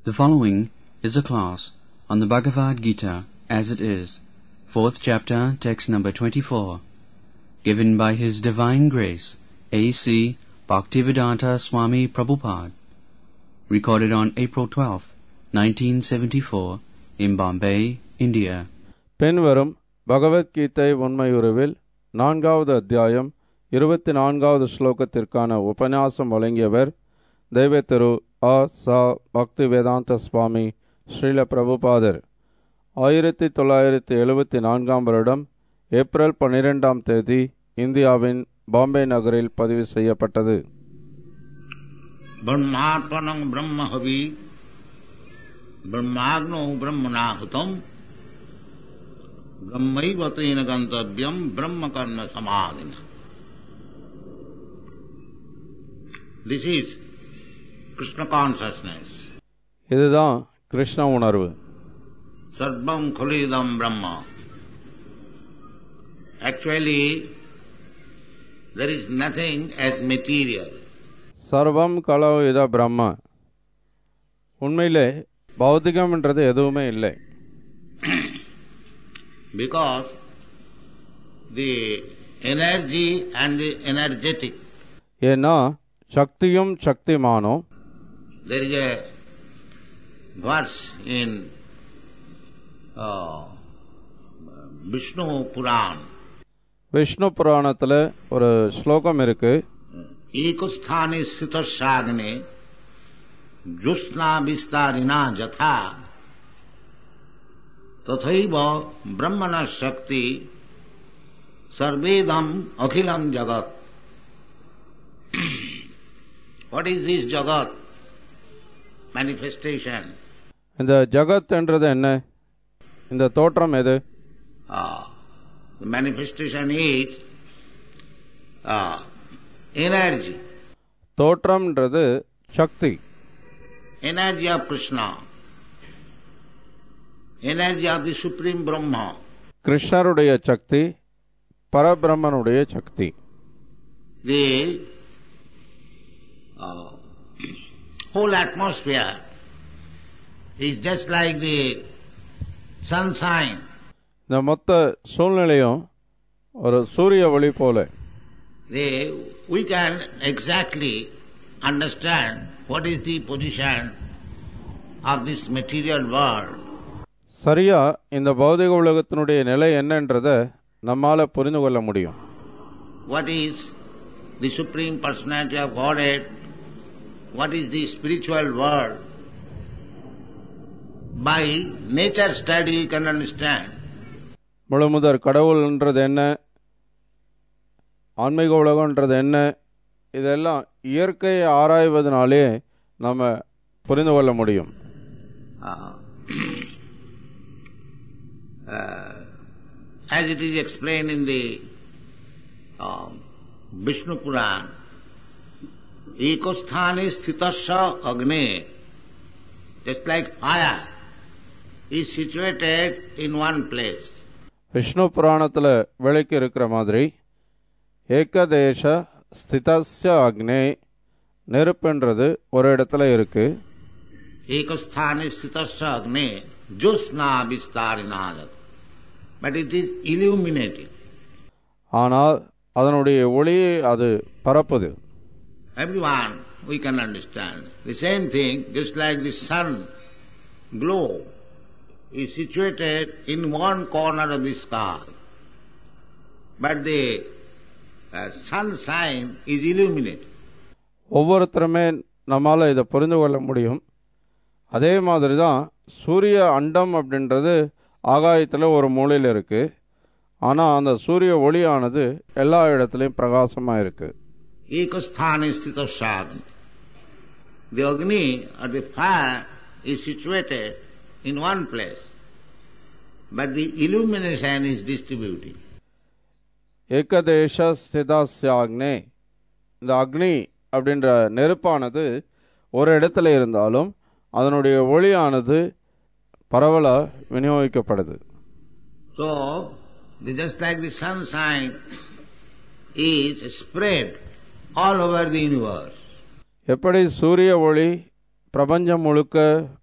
The following is a class on the Bhagavad Gita as it is, fourth chapter, text number 24, given by His Divine Grace A.C. Bhaktivedanta Swami Prabhupada, recorded on April 12, 1974, in Bombay, India. பின்வரும் பகவத்கீதை உண்மையுருவில் நான்காவது அத்தியாயம் இருபத்தி நான்காவது ஸ்லோகத்திற்கான உபன்யாசம் வழங்கியவர் தெய்வ திரு ஆ சா பக்தி வேதாந்த சுவாமி ஸ்ரீல பிரபுபாதர் ஆயிரத்தி தொள்ளாயிரத்தி எழுபத்தி நான்காம் வருடம் ஏப்ரல் பன்னிரெண்டாம் தேதி இந்தியாவின் பாம்பே நகரில் பதிவு செய்யப்பட்டது ब्रह्मात्मनं ब्रह्म हवि ब्रह्माग्नौ ब्रह्मणाहुतम् ब्रह्मैव तेन गन्तव्यम् ब्रह्म कर्म समाधिना This is Krishna consciousness. இதுதான் கிருஷ்ண உணர்வு Sarvam Khalidam Brahma. Actually, there is nothing as material. சர்வம் கலோ இத பிரம்ம உண்மையிலே பௌத்திகம்ன்றது எதுவுமே இல்லை because the energy and the energetic, ஏன்னா சக்தியும் சக்திமானும் there is a verse in uh, Vishnu Puran, Vishnu புராணத்துல ஒரு ஸ்லோகம் இருக்கு ekosthane sthitasagne josna vistarina jatha तथैव ब्रह्मण शक्ति सर्वेदम अखिलम जगत what is this jagat manifestation இந்த ஜகத் என்றது என்ன இந்த தோற்றம் எது Ah, the manifestation is ah, energy தோற்றம்ன்றது Sakthi energy of krishna energy of the supreme brahma கிருஷ்ணருடைய சக்தி பரபிரம்மனுடைய சக்தி the uh, whole atmosphere is just like the sunshine. இந்த மொத்த சூழ்நிலையும் ஒரு சூரிய ஒளி போல They, we can exactly understand what is the position of this material world. சரியா இந்த பௌதிக உலகத்தினுடைய நிலை என்னன்றத நம்மால புரிந்து கொள்ள முடியும் What is the Supreme Personality of Godhead? What is the spiritual world? By nature study you can understand. முழுமுதற் கடவுள்ன்றது என்ன ஆன்மீக உலகம்ன்றது என்ன இதெல்லாம் இயற்கையை ஆராய்வதனாலே நம்ம புரிந்து கொள்ள முடியும் Uh, uh, as it is explained in the um, Vishnu Puran, ekosthane sthitasya agne, just like fire, is situated in one place. Vishnu புராணத்தில் விளக்கி இருக்கிற மாதிரி ஏகதேச ஸ்திதஸ்ய அக்னே நெருப்புன்றது ஒரு இடத்துல இருக்கு Ekosthane sthitasya agne, josna vistarinajat. But it is illuminating. ஆனால் அதனுடைய ஒளியை அது பரப்புது Everyone we can understand. The same thing, just like the sun glow is situated in one corner of the sky. But the uh, sunshine is illuminated. ஒவ்வொருத்தருமே நம்மால் இதை புரிந்து கொள்ள முடியும் அதே மாதிரி தான் சூரிய அண்டம் அப்படின்றது ஆகாயத்தில் ஒரு மூலையில் இருக்குது ஆனால் அந்த சூரிய ஒளியானது எல்லா இடத்துலையும் பிரகாசமாக இருக்குது Ekasthane sthita sadhana. The Agni or the fire is situated in one place. But the illumination is distributing. ஏகதேச ஸ்திதாஸ்யாக்னே இந்த அக்னி அப்படின்ற நெருப்பானது ஒரு இடத்துல இருந்தாலும் அதனுடைய ஒளியானது பரவலாக விநியோகிக்கப்படுது So, the- just like the sunshine is spread all over the universe. எப்படி சூரிய ஒளி பிரபஞ்சம் முழுக்க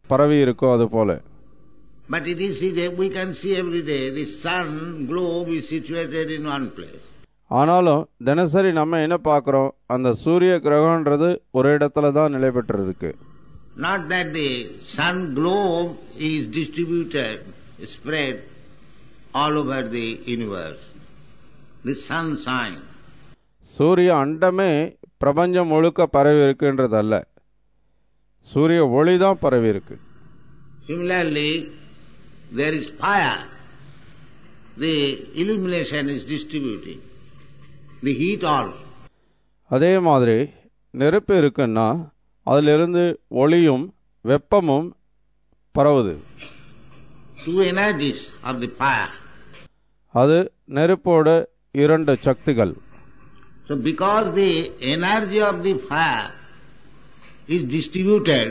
பரவி இருக்கோ அது போல But it is that we can see every day the sun globe is situated in one place. ஆனாலும் தினசரி நம்ம என்ன பார்க்குறோம் அந்த சூரிய கிரகன்றது ஒரு இடத்துல தான் நிலை பெற்றிருக்கு Not that the sun globe is distributed, spread all over the universe. The sun sign. சூரிய அண்டமே பிரபஞ்சம் முழுக்க பரவி இருக்குன்றதல்ல சூரிய ஒளி தான் பரவி இருக்கு Similarly, there is fire. The illumination is distributing. The heat also. அதே மாதிரி நெருப்பு இருக்குன்னா அதிலிருந்து ஒளியும் வெப்பமும் பரவுது Two energies of the fire. அது நெருப்போட இரண்டு சக்திகள் So because the energy of the fire is distributed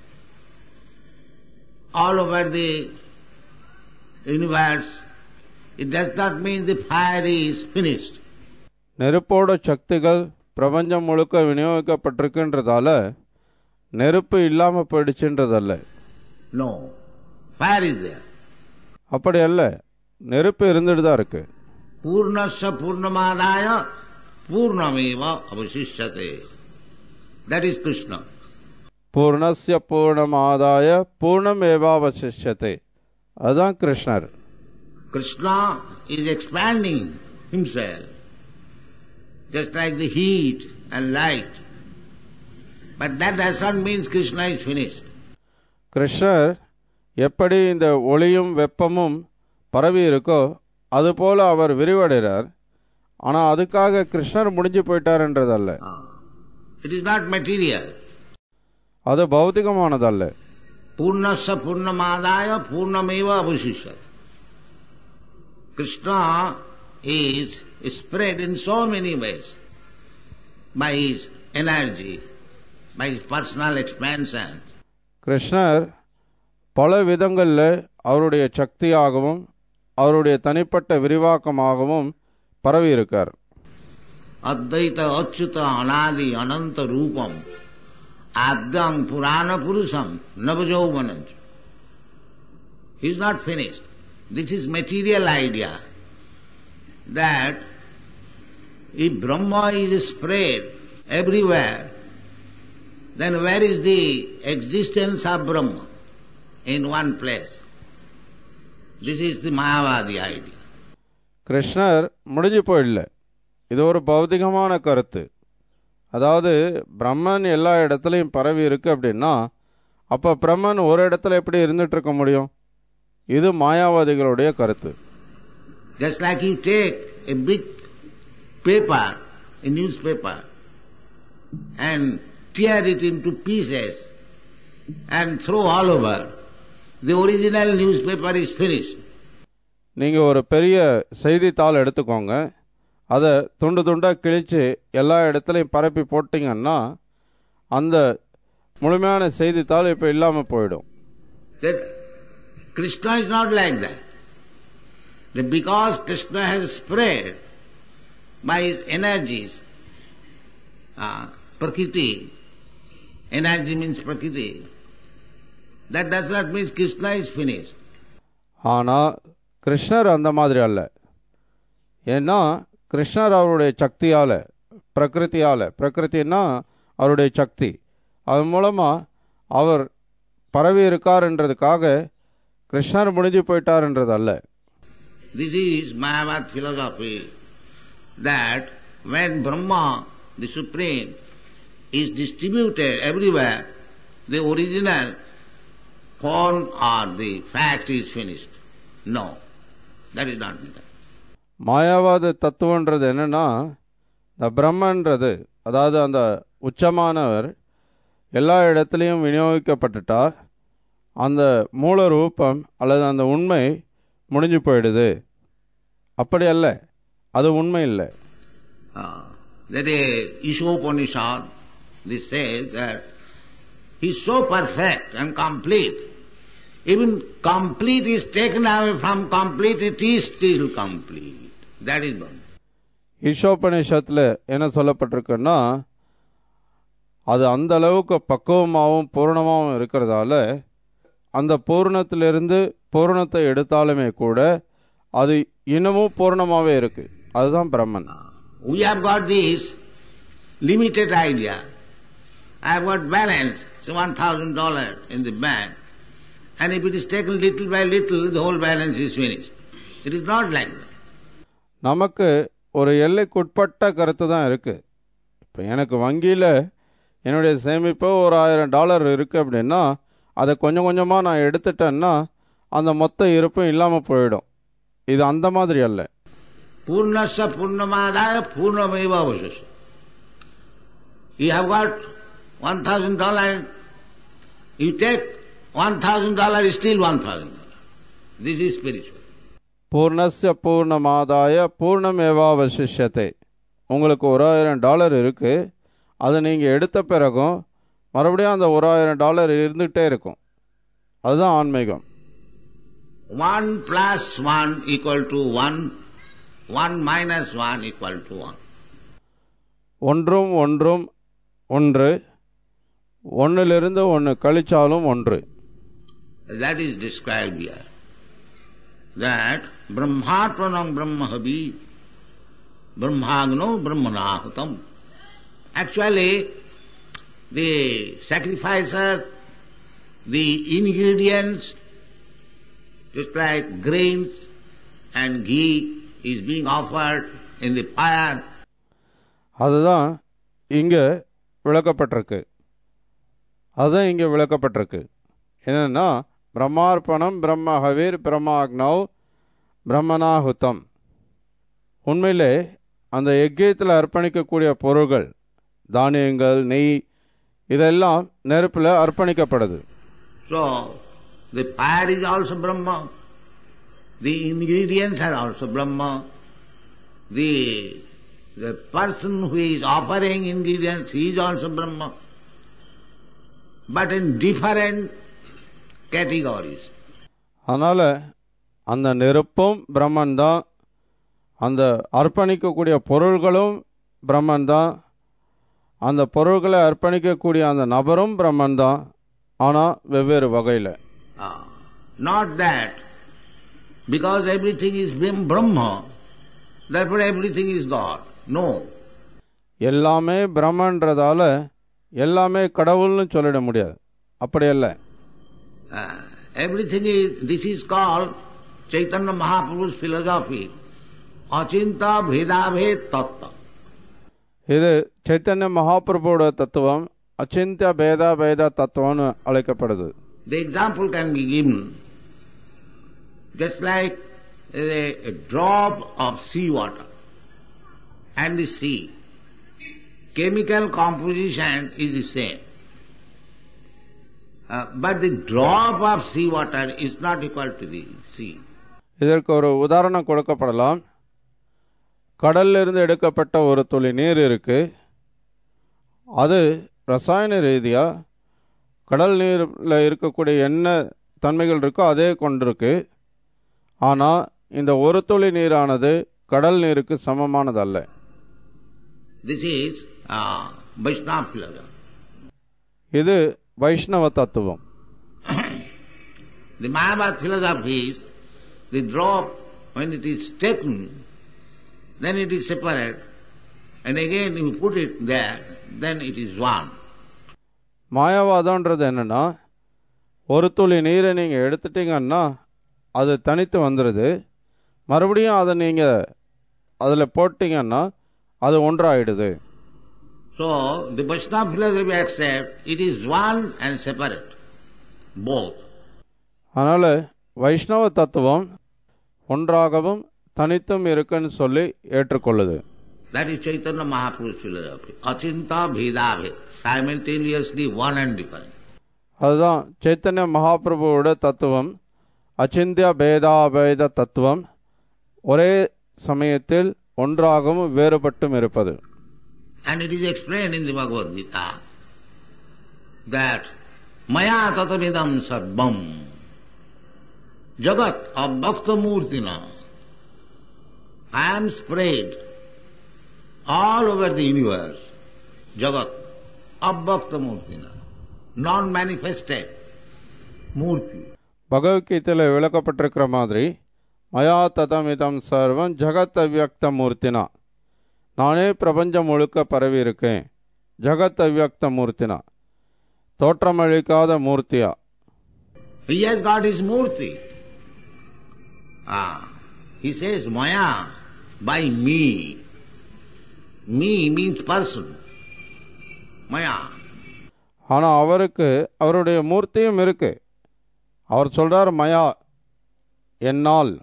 all over the universe, it does not mean the fire is finished. நெருப்போட சக்திகள் பிரபஞ்சம் முழுக்க விநியோகிக்கப்பட்டிருக்குன்றதால நெருப்பு இல்லாமல் போயிடுச்சுன்றதல்ல No. Fire is there. அப்படி அல்ல நெருப்பு இருந்துட்டு தான் இருக்கு Purnasya Purnamadaya Purnameva Avasishyate. That is Krishna. பூர்ணஸ்ய பூர்ணமாதாய பூர்ணமேவாவசிஷ்யத்தை அதுதான் கிருஷ்ணர் Krishna is expanding himself, just like the heat and light. But that does not mean Krishna is finished. கிருஷ்ணர் எப்படி இந்த ஒளியும் வெப்பமும் பரவி இருக்கோ அதுபோல அவர் விரிவடைகிறார் ஆனால் அதுக்காக கிருஷ்ணர் முடிஞ்சு போயிட்டார்ன்றதல்ல Ah. It is not material. அது பௌத்திகமானதல்ல Purnasya Purnamadaya Purnameva Avasishyate. Krishna is spread in so many ways by his energy, by his personal expansion. கிருஷ்ணர் பல விதங்களில் அவருடைய சக்தியாகவும் அவருடைய தனிப்பட்ட விரிவாக்கமாகவும் பரவி இருக்கார் Advaita Achyuta Anadi Ananta Rupam Adyam Purana Purusam Navajauvanam. He is not finished. This is material idea that if Brahma is spread everywhere, then where is the existence of Brahma in one place? This is the Mayavadi idea. கிருஷ்ணர் முடிஞ்சு போயிடல இது ஒரு பௌதிகமான கருத்து அதாவது பிரம்மன் எல்லா இடத்துலையும் பரவி இருக்கு அப்படின்னா அப்போ பிரம்மன் ஒரு இடத்துல எப்படி இருந்துட்டு இருக்க முடியும் இது மாயாவாதிகளுடைய கருத்து Just like you take a big paper, a newspaper, and tear it into pieces and throw all over, the original newspaper is finished. நீங்கள் ஒரு பெரிய செய்தித்தாள் எடுத்துக்கோங்க அதை துண்டு துண்டாக கிழித்து எல்லா இடத்துலையும் பரப்பி போட்டிங்கன்னா அந்த முழுமையான செய்தித்தாள் இப்போ இல்லாமல் போயிடும் That Krishna is not like that. That because Krishna has spread by his energies, uh, Prakriti, energy means Prakriti, that does not mean Krishna is finished. ஆனால் கிருஷ்ணர் அந்த மாதிரி அல்ல ஏன்னா கிருஷ்ணர் அவருடைய சக்தியால் பிரகிருத்தியால் பிரகிருத்தின்னா அவருடைய சக்தி அது மூலமாக அவர் பரவி இருக்காருன்றதுக்காக கிருஷ்ணர் முடிஞ்சு போயிட்டாருன்றது அல்ல This is Mayavad philosophy that when Brahma, the Supreme, is distributed everywhere, the original form or the fact is finished. No, that is not it. மாயாவாத தத்துவன்றது என்னன்னா இந்த பிரம்மன்றது அதாவது அந்த உச்சமானவர் எல்லா இடத்துலையும் விநியோகிக்கப்பட்டுட்டா அந்த மூல ரூபம் அல்லது அந்த உண்மை முடிஞ்சு போயிடுது அப்படி அல்ல அது உண்மை இல்லை Uh, that a Ishopanishad, this says that he is so perfect and complete. Even complete is taken away from complete, it is still complete. That is Brahma. ஈஷோபனிஷத்தில் என்ன சொல்லப்பட்டிருக்குன்னா அது அந்த அளவுக்கு பக்குவமாகவும் பூரணமாகவும் இருக்கிறதால அந்த பூரணத்திலிருந்து பூரணத்தை எடுத்தாலுமே கூட அது இன்னமும் பூரணமாகவே இருக்கு அதுதான் பிரம்மன் We have got this limited idea. I have got balance, so one thousand dollars in the bank, and if it is taken little by little, the whole balance is finished. It is not like that. நமக்கு ஒரு எல்லைக்குட்பட்ட கருத்து தான் இருக்குது இப்போ எனக்கு வங்கியில் என்னுடைய சேமிப்பு ஒரு ஆயிரம் டாலர் இருக்குது அப்படின்னா அதை கொஞ்சம் கொஞ்சமாக நான் எடுத்துட்டேன்னா அந்த மொத்த இருப்பும் இல்லாமல் போயிடும் இது அந்த மாதிரி அல்ல Purnasya Purnamadaya Purnameva Avashasya. You have got one thousand dollars, you take one thousand dollars is still one thousand dollars. This is spiritual. பூர்ணஸ்ய பூர்ணமாதாய பூர்ணமேவாவசிஷ்யத்தை உங்களுக்கு ஒரு ஆயிரம் டாலர் இருக்குது அதை நீங்கள் எடுத்த பிறகும் மறுபடியும் அந்த ஒரு ஆயிரம் டாலர் இருந்துகிட்டே இருக்கும் அதுதான் ஆன்மீகம் One plus one equal to one, one minus one equal to one. ஒன்றும் ஒன்றும் ஒன்று ஒன்றிலிருந்து ஒன்று கழிச்சாலும் ஒன்று That is described here. That Brahmatmanam Brahmahavi Brahmagno Brahmanahutam. Actually, the sacrificer, the ingredients, just like grains and ghee is being offered in the fire. அதுதான் இங்கே விளக்கப்பட்டிருக்கு அதுதான் இங்கே விளக்கப்பட்டிருக்கு என்னென்னா பிரம்மார்ப்பணம் பிரம்ம ஹவீர் பிரம்மாக்னவ் பிரம்மனாகுத்தம் உண்மையிலே அந்த யஜ்யத்தில் அர்ப்பணிக்கக்கூடிய பொருள்கள் தானியங்கள் நெய் இதெல்லாம் நெருப்பில் அர்ப்பணிக்கப்படுது So, the fire is also Brahma. The ingredients are also Brahma. The, the person who is offering ingredients, he is also Brahma. But in different categories. அதனால் அந்த நெருப்பும் பிரம்மன் தான் அந்த அர்ப்பணிக்கக்கூடிய பொருள்களும் பிரம்மன் தான் அந்த பொருள்களை அர்ப்பணிக்கக்கூடிய அந்த நபரும் பிரம்மன் தான் ஆனால் வெவ்வேறு வகையில் Ah, not that because everything is Brahm- Brahma, therefore everything is God. No. எல்லாமே பிரம்மன்றதால எல்லாமே கடவுள்னு சொல்லிட முடியாது அப்படி அல்ல Uh, everything is, this is called Chaitanya Mahaprabhu's philosophy. Achinta Bhedabhed Tattva. இது சைத்தன்ய மகாபிரபுவோட தத்துவம் அச்சிந்திய பேதா பேத தத்துவம்னு அழைக்கப்படுது The example can be given just like a, a drop of sea water and the sea. Chemical composition is the same. Uh, but the drop of sea water is not equal to the sea. இதற்கு ஒரு உதாரணம் கொடுக்கப்படலாம் கடல்ல இருந்து எடுக்கப்பட்ட ஒரு துளி நீர் இருக்கு அது ரசாயன ரீதியா கடல் நீரில் இருக்கக்கூடிய என்ன தன்மைகள் இருக்கோ அதே கொண்டிருக்கு ஆனால் இந்த ஒரு துளி நீரானது கடல் நீருக்கு சமமானதல்ல This is uh, Vaishnava philosophy. இது வைஷ்ணவ தத்துவம் The Mayavad philosophy is the drop, when it is taken, then it is separate, and again you put it there, then it is one. மாயாவாதம்ன்றது என்னன்னா ஒரு துளி நீரை நீங்கள் எடுத்துட்டீங்கன்னா அது தனித்து வந்துடுது மறுபடியும் அதை நீங்கள் அதில் போட்டிங்கன்னா அது ஒன்றாயிடுது So the Vaishnava philosophy accepts it is one and separate, both. அதனால் வைஷ்ணவ தத்துவம் ஒன்றாகவும் தனித்தும் இருக்குன்னு சொல்லி ஏற்றுக்கொள்ளுது That is Chaitanya Mahaprabhu's philosophy. Achinta Bhedabhed, simultaneously one and different. அதுதான் சைத்தன்ய மகாபிரபுவோட தத்துவம் அச்சிந்திய பேதாபேத தத்துவம் ஒரே சமயத்தில் ஒன்றாகவும் வேறுபட்டும் இருப்பது And it is explained in the Bhagavad Gita that Maya tatamidam sarvam jagat abhakta murtina I am spread all over the universe, jagat abhakta murtina, non-manifested. Murti. பகவத்கீதையில் விளக்கப்பட்டிருக்கிற மாதிரி மயா ததமிதம் சர்வம் ஜகத் அவ்யக்த மூர்த்தினா நானே பிரபஞ்சம் முழுக்க பரவி இருக்கேன் ஜகத் அவ்யக்த மூர்த்தினா தோற்றமளிக்காத மூர்த்தியா He has got his murti. Ah, he says Maya by me. Me means person. Maya. ஆனால் அவருக்கு அவருடைய மூர்த்தியும் இருக்கு அவர் சொல்றார் மயா என்னால்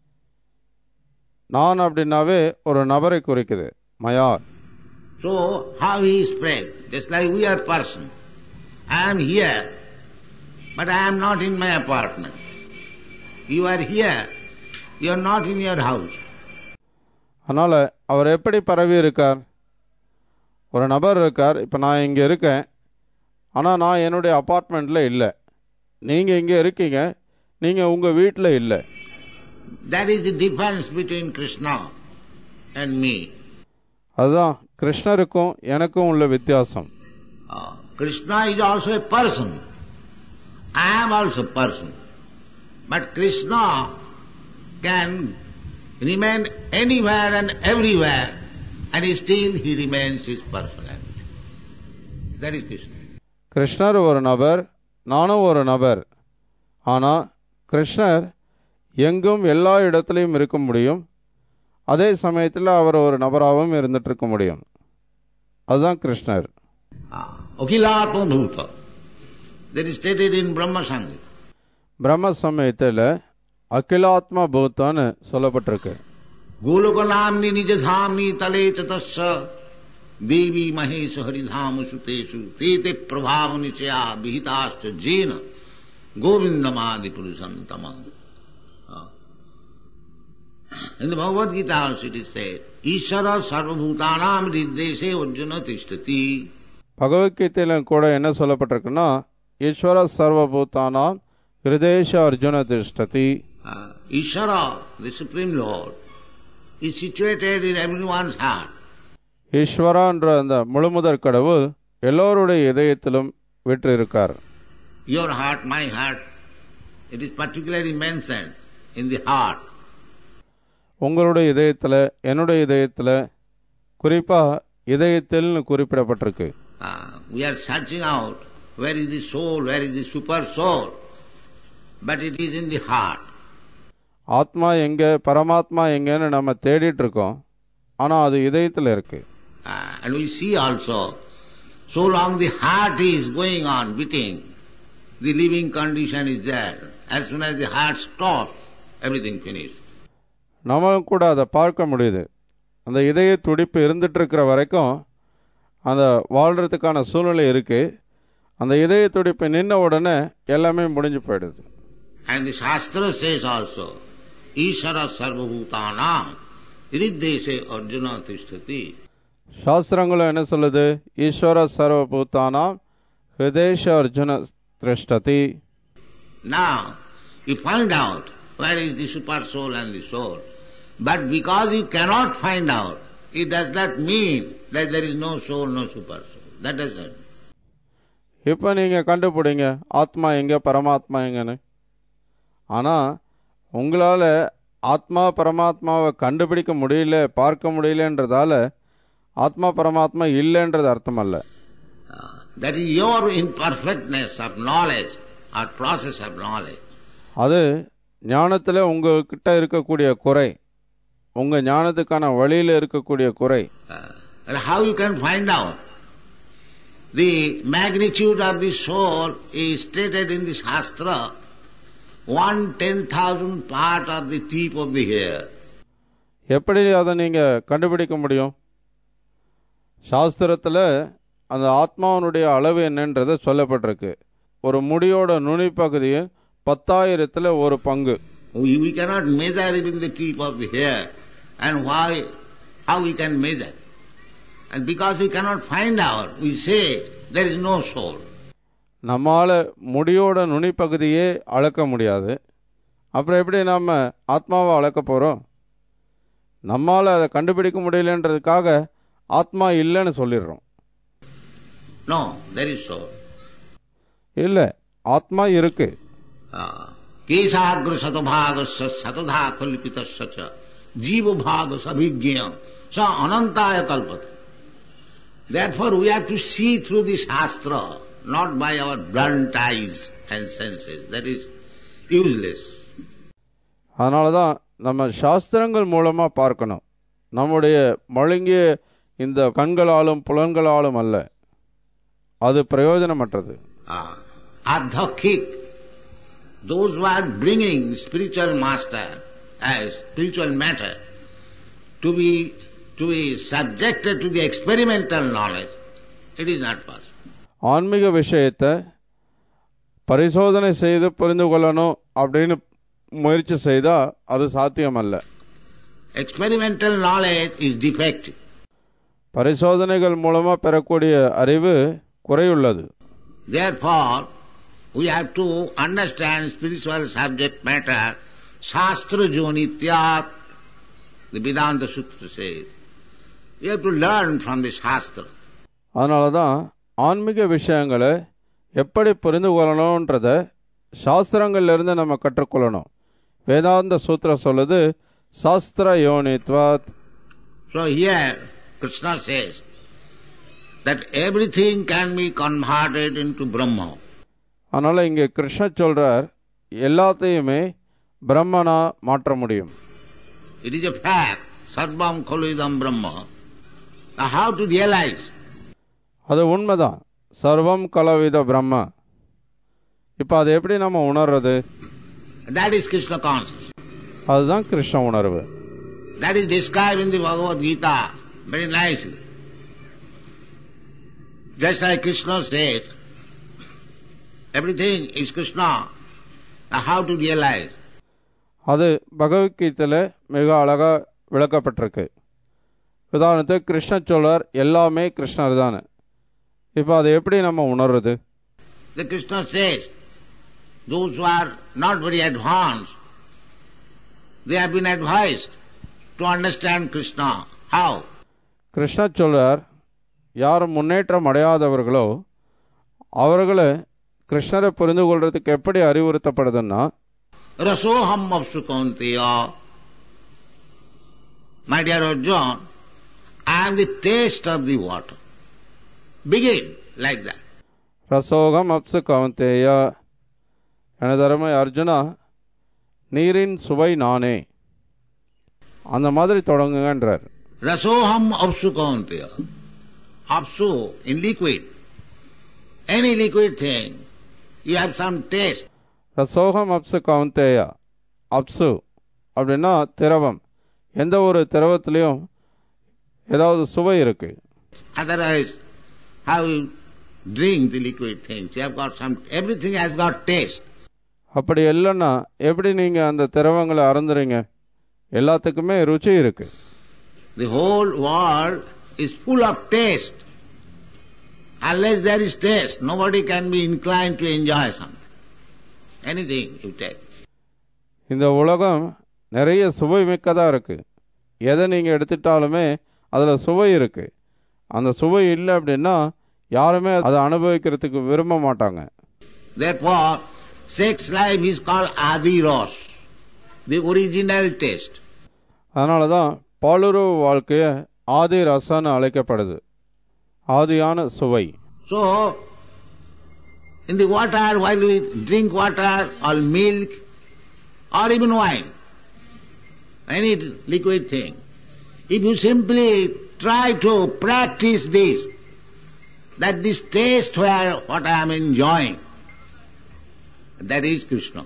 நான் அப்படின்னாவே ஒரு நபரை குறிக்குது மயா So how he is spread? Just like we are person. I am here, but I am not in my apartment. You are here, you are not in your house. அதனால் அவர் எப்படி பரவி இருக்கார் ஒரு நபர் இருக்கார் இப்போ நான் இங்கே இருக்கேன் ஆனால் நான் என்னுடைய அப்பார்ட்மெண்ட்டில் இல்லை நீங்கள் இங்கே இருக்கீங்க நீங்கள் உங்கள் வீட்டில் இல்லை That is the difference between Krishna and me. அதுதான் கிருஷ்ணருக்கும் எனக்கும் உள்ள வித்தியாசம் Uh, Krishna is also a person. I am also a person. But Krishna can remain anywhere and everywhere and still he remains his personality. That is Krishna. கிருஷ்ணர் ஒரு நபர் நானும் ஒரு நபர் ஆனால் கிருஷ்ணர் எங்கும் எல்லா இடத்துலையும் இருக்க முடியும் அதே சமயத்தில் அவர் ஒரு நபராகவும் இருந்துட்டு இருக்க முடியும் அதுதான் கிருஷ்ணர் Akhilatma Bhuta. That is stated in Brahma Sangita. பிரம்ம சமயத்தில் அகிலாத்ம பூத்தான்னு சொல்லப்பட்டிருக்கு गोलोकनाम्नि निज धाम्नि तले च तस्य देवी महेश हरिधाम सुतेषु ते ते प्रभाव निचया विहिताश्च जेन गोविंदमादि पुरुषन्तम In the Bhagavad Gita also it is said, Ishara sarvabhutanam riddeshe arjuna tishtati. பகவத்கீதையிலும் கூட என்ன சொல்லப்பட்டிருக்குன்னா ஈஸ்வர சர்வபூதானாம் ஹிருதேஷ அர்ஜுன திஷ்டதி Uh, Ishara, the Supreme Lord, is situated in everyone's heart. ஈஸ்வரான்ற அந்த முழுமுதற் கடவுள் எல்லோருடைய இதயத்திலும் விற்றிருக்கார் Your heart, my heart, it is particularly mentioned in the heart. உங்களுடைய இதயத்தில் என்னுடைய இதயத்தில் குறிப்பாக இதயத்தில்னு குறிப்பிடப்பட்டிருக்கு Uh, we are searching out where is the soul, where is the super soul, but it is in the heart. ஆத்மா எங்கே பரமாத்மா எங்கேன்னு நம்ம தேடிட்டு இருக்கோம் ஆனால் அது இதயத்தில் இருக்கு Uh, and we see also, so long the heart is going on beating, the living condition is there. As soon as the heart stops, everything finished. நம்மளும் கூட அதை பார்க்க முடியுது அந்த இதய துடிப்பு இருந்துட்டு இருக்கிற வரைக்கும் அந்த வாழ்கிறதுக்கான சூழ்நிலை இருக்குது அந்த இதய துடிப்பு நின்ன உடனே எல்லாமே முடிஞ்சு போயிடுது And the Shastra says also, Ishara sarvabhutanam riddeshe arjuna tishtati. சாஸ்திரங்களும் என்ன சொல்லுது ஈஸ்வர சர்வபூத்தானாம் ஹிருதேஷ Arjuna திரஷ்டதி Now, you find out where is the super soul and the soul. But because you cannot find out, it does not mean that there is no soul, no super soul. That doesn't. இப்போ நீங்கள் கண்டுபிடிங்க ஆத்மா எங்கே பரமாத்மா எங்கன்னு ஆனால் உங்களால் ஆத்மா பரமாத்மாவை கண்டுபிடிக்க முடியல பார்க்க முடியலன்றதால ஆத்மா பரமாத்மா இல்லைன்றது அர்த்தம் அல்ல Uh, that is your imperfectness of knowledge or process of knowledge. அது ஞானத்தில் உங்ககிட்ட இருக்கக்கூடிய குறை உங்கள் ஞானத்துக்கான வழியில் இருக்கக்கூடிய குறை Uh, and how you can find out? The magnitude of the soul is stated in the Shastra, one ten thousand part of the tip of the hair. எப்படி அதை நீங்கள் கண்டுபிடிக்க முடியும் சாஸ்திரத்தில் அந்த ஆத்மாவனுடைய அளவு என்னன்றது சொல்லப்பட்டிருக்கு ஒரு முடியோட நுனிப்பகுதியின் பத்தாயிரத்தில் ஒரு பங்கு We, we cannot measure even the tip of the hair. And why, how we can measure? And because we cannot find out, we say there is no soul. நம்மால் முடியோட நுனிப்பகுதியே அளக்க முடியாது அப்புறம் எப்படி நம்ம ஆத்மாவை அளக்க போகிறோம் நம்மால் அதை கண்டுபிடிக்க முடியலன்றதுக்காக ஆத்மா இல்லைன்னு சொல்லிடுறோம் No, there is soul. இல்லை ஆத்மா இருக்கு Uh, केशाग्र शतभागस्य शतधा कल्पितस्य च जीव भाग सभिज्ञ स अनंताय कल्पते Therefore we have to see through the Shastra, not by our blunt eyes and senses. That is useless. அதனால தான் நம்ம சாஸ்திரங்கள் மூலமாக பார்க்கணும் நம்முடைய மழுங்கிய இந்த கண்களாலும் புலன்களாலும் அல்ல அது பிரயோஜனமற்றது Ah, Adhakik, those who are bringing spiritual master as spiritual matter to be to be subjected to the experimental knowledge, it is not possible. ஆன்மீக விஷயத்தை பரிசோதனை செய்து புரிந்து கொள்ளணும் அப்படின்னு முயற்சி செய்தால் அது சாத்தியமல்ல Experimental knowledge is defective. பரிசோதனைகள் மூலமாக பெறக்கூடிய அறிவு குறையுள்ளது Therefore, we have to understand spiritual subject matter, Shastra Jonityat, the Vedanta Sutra says. We have to learn from the Shastra. அதனால தான் ஆன்மீக விஷயங்களை எப்படி புரிந்து கொள்ளணுன்றத சாஸ்திரங்கள்லேருந்து நம்ம கற்றுக்கொள்ளணும் வேதாந்த சூத்திரம் சொல்லுது சாஸ்திர யோனித்வாத் So here, Krishna says that everything can be converted into Brahma. அதனால் இங்கே கிருஷ்ண சொல்கிறார் எல்லாத்தையுமே பிரம்மனா மாற்ற முடியும் It is a fact, Sarvam Khalidam Brahma. Now how to realize? அது உண்மைதான் சர்வம் கலவித பிரம்ம இப்போ அதை எப்படி நம்ம உணர்றது That is Krishna consciousness. அதுதான் கிருஷ்ண உணர்வு That is described in the Bhagavad Gita very nicely. Just like Krishna says, everything is Krishna. Now how to realize? அது பகவத்கீதையில் மிக அழகாக விளக்கப்பட்டிருக்கு உதாரணத்துக்கு கிருஷ்ண சொல்றார் எல்லாமே கிருஷ்ணர் தானே இப்போ அதை எப்படி நம்ம உணர்றது The Krishna says, those who are not very advanced, they have been advised to understand Krishna. How? Krishna சொல்றார் யார் முன்னேற்றம் அடையாதவர்களோ அவர்களை கிருஷ்ணரை புரிந்து கொள்றதுக்கு எப்படி அறிவுறுத்தப்படுதுன்னா Rasoham apsukantiya. My dear Arjun, I am the taste of the water. Begin like that. ரசோகம் அப்சு கவந்தேயா எனதருமை அர்ஜுனா நீரின் சுவை நானே அந்த மாதிரி தொடங்குங்கன்றார் Rasoham apsukantiya. Apsu in liquid. Any liquid thing, you have some taste. ரசோகம் அப்சு கவுந்தேயா அப்சு அப்படின்னா திரவம் எந்த ஒரு திரவத்திலையும் ஏதாவது சுவை இருக்கு Otherwise, how you drink the liquid things? You have got some, everything has got taste. அப்படி இல்லைன்னா எப்படி நீங்கள் அந்த திரவங்களை அறந்துறீங்க எல்லாத்துக்குமே ருச்சி இருக்கு The whole world is full of taste. Unless there is taste, nobody can be inclined to enjoy something. Anything you take. இந்த உலகம் நிறைய சுவை மிக்கதாக இருக்கு எதை நீங்கள் எடுத்துட்டாலுமே அதில் சுவை இருக்கு அந்த சுவை இல்லை அப்படின்னா யாருமே அதை அனுபவிக்கிறதுக்கு விரும்ப மாட்டாங்க Therefore, sex life is called Adi Ras, the original taste. அதனால தான் பாலுறவு வாழ்க்கைய ஆதி ரசன்னு அழைக்கப்படுது ஆதியான சுவை So, in the water, while we drink water or milk or even wine, any liquid thing, if you simply try to practice this, that this taste where what I am enjoying, that is Krishna.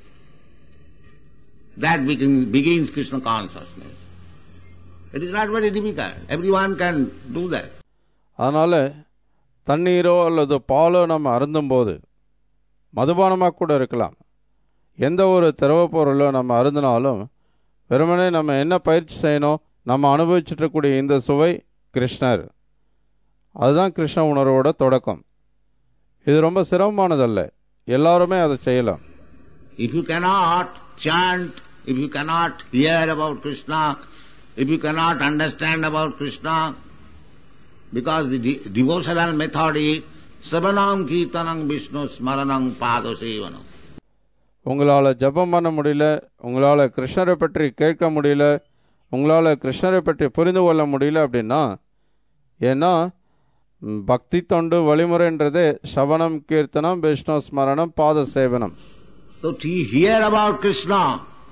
That begin, begins Krishna consciousness. It is not very difficult. Everyone can do that. அதனால் தண்ணீரோ அல்லது பாலோ நம்ம அருந்தும்போது மதுபானமாக கூட இருக்கலாம் எந்த ஒரு திரவ பொருளோ நம்ம அருந்தினாலும் வெறுமனே நம்ம என்ன பயிற்சி செய்யணும் நம்ம அனுபவிச்சுட்டு இருக்கக்கூடிய இந்த சுவை கிருஷ்ணர் அதுதான் கிருஷ்ண உணர்வோட தொடக்கம் இது ரொம்ப சிரமமானதல்ல எல்லாருமே அதை செய்யலாம் If you cannot chant, if you cannot hear about Krishna, if you cannot understand about Krishna, because the de- devotional method is Savanam Kirtanam Vishnu Smaranam Pada Sevanam. உங்களால் ஜெபம் பண்ண முடியல உங்களால் கிருஷ்ணரை பற்றி கேட்க முடியல உங்களால் கிருஷ்ணரை பற்றி புரிந்து கொள்ள முடியல அப்படின்னா ஏன்னா ம், பக்தி தொண்டு வழிமுறைன்றதே சவணம் கீர்த்தனம் விஷ்ணு ஸ்மரணம் பாத சேவனம் So to hear about Krishna,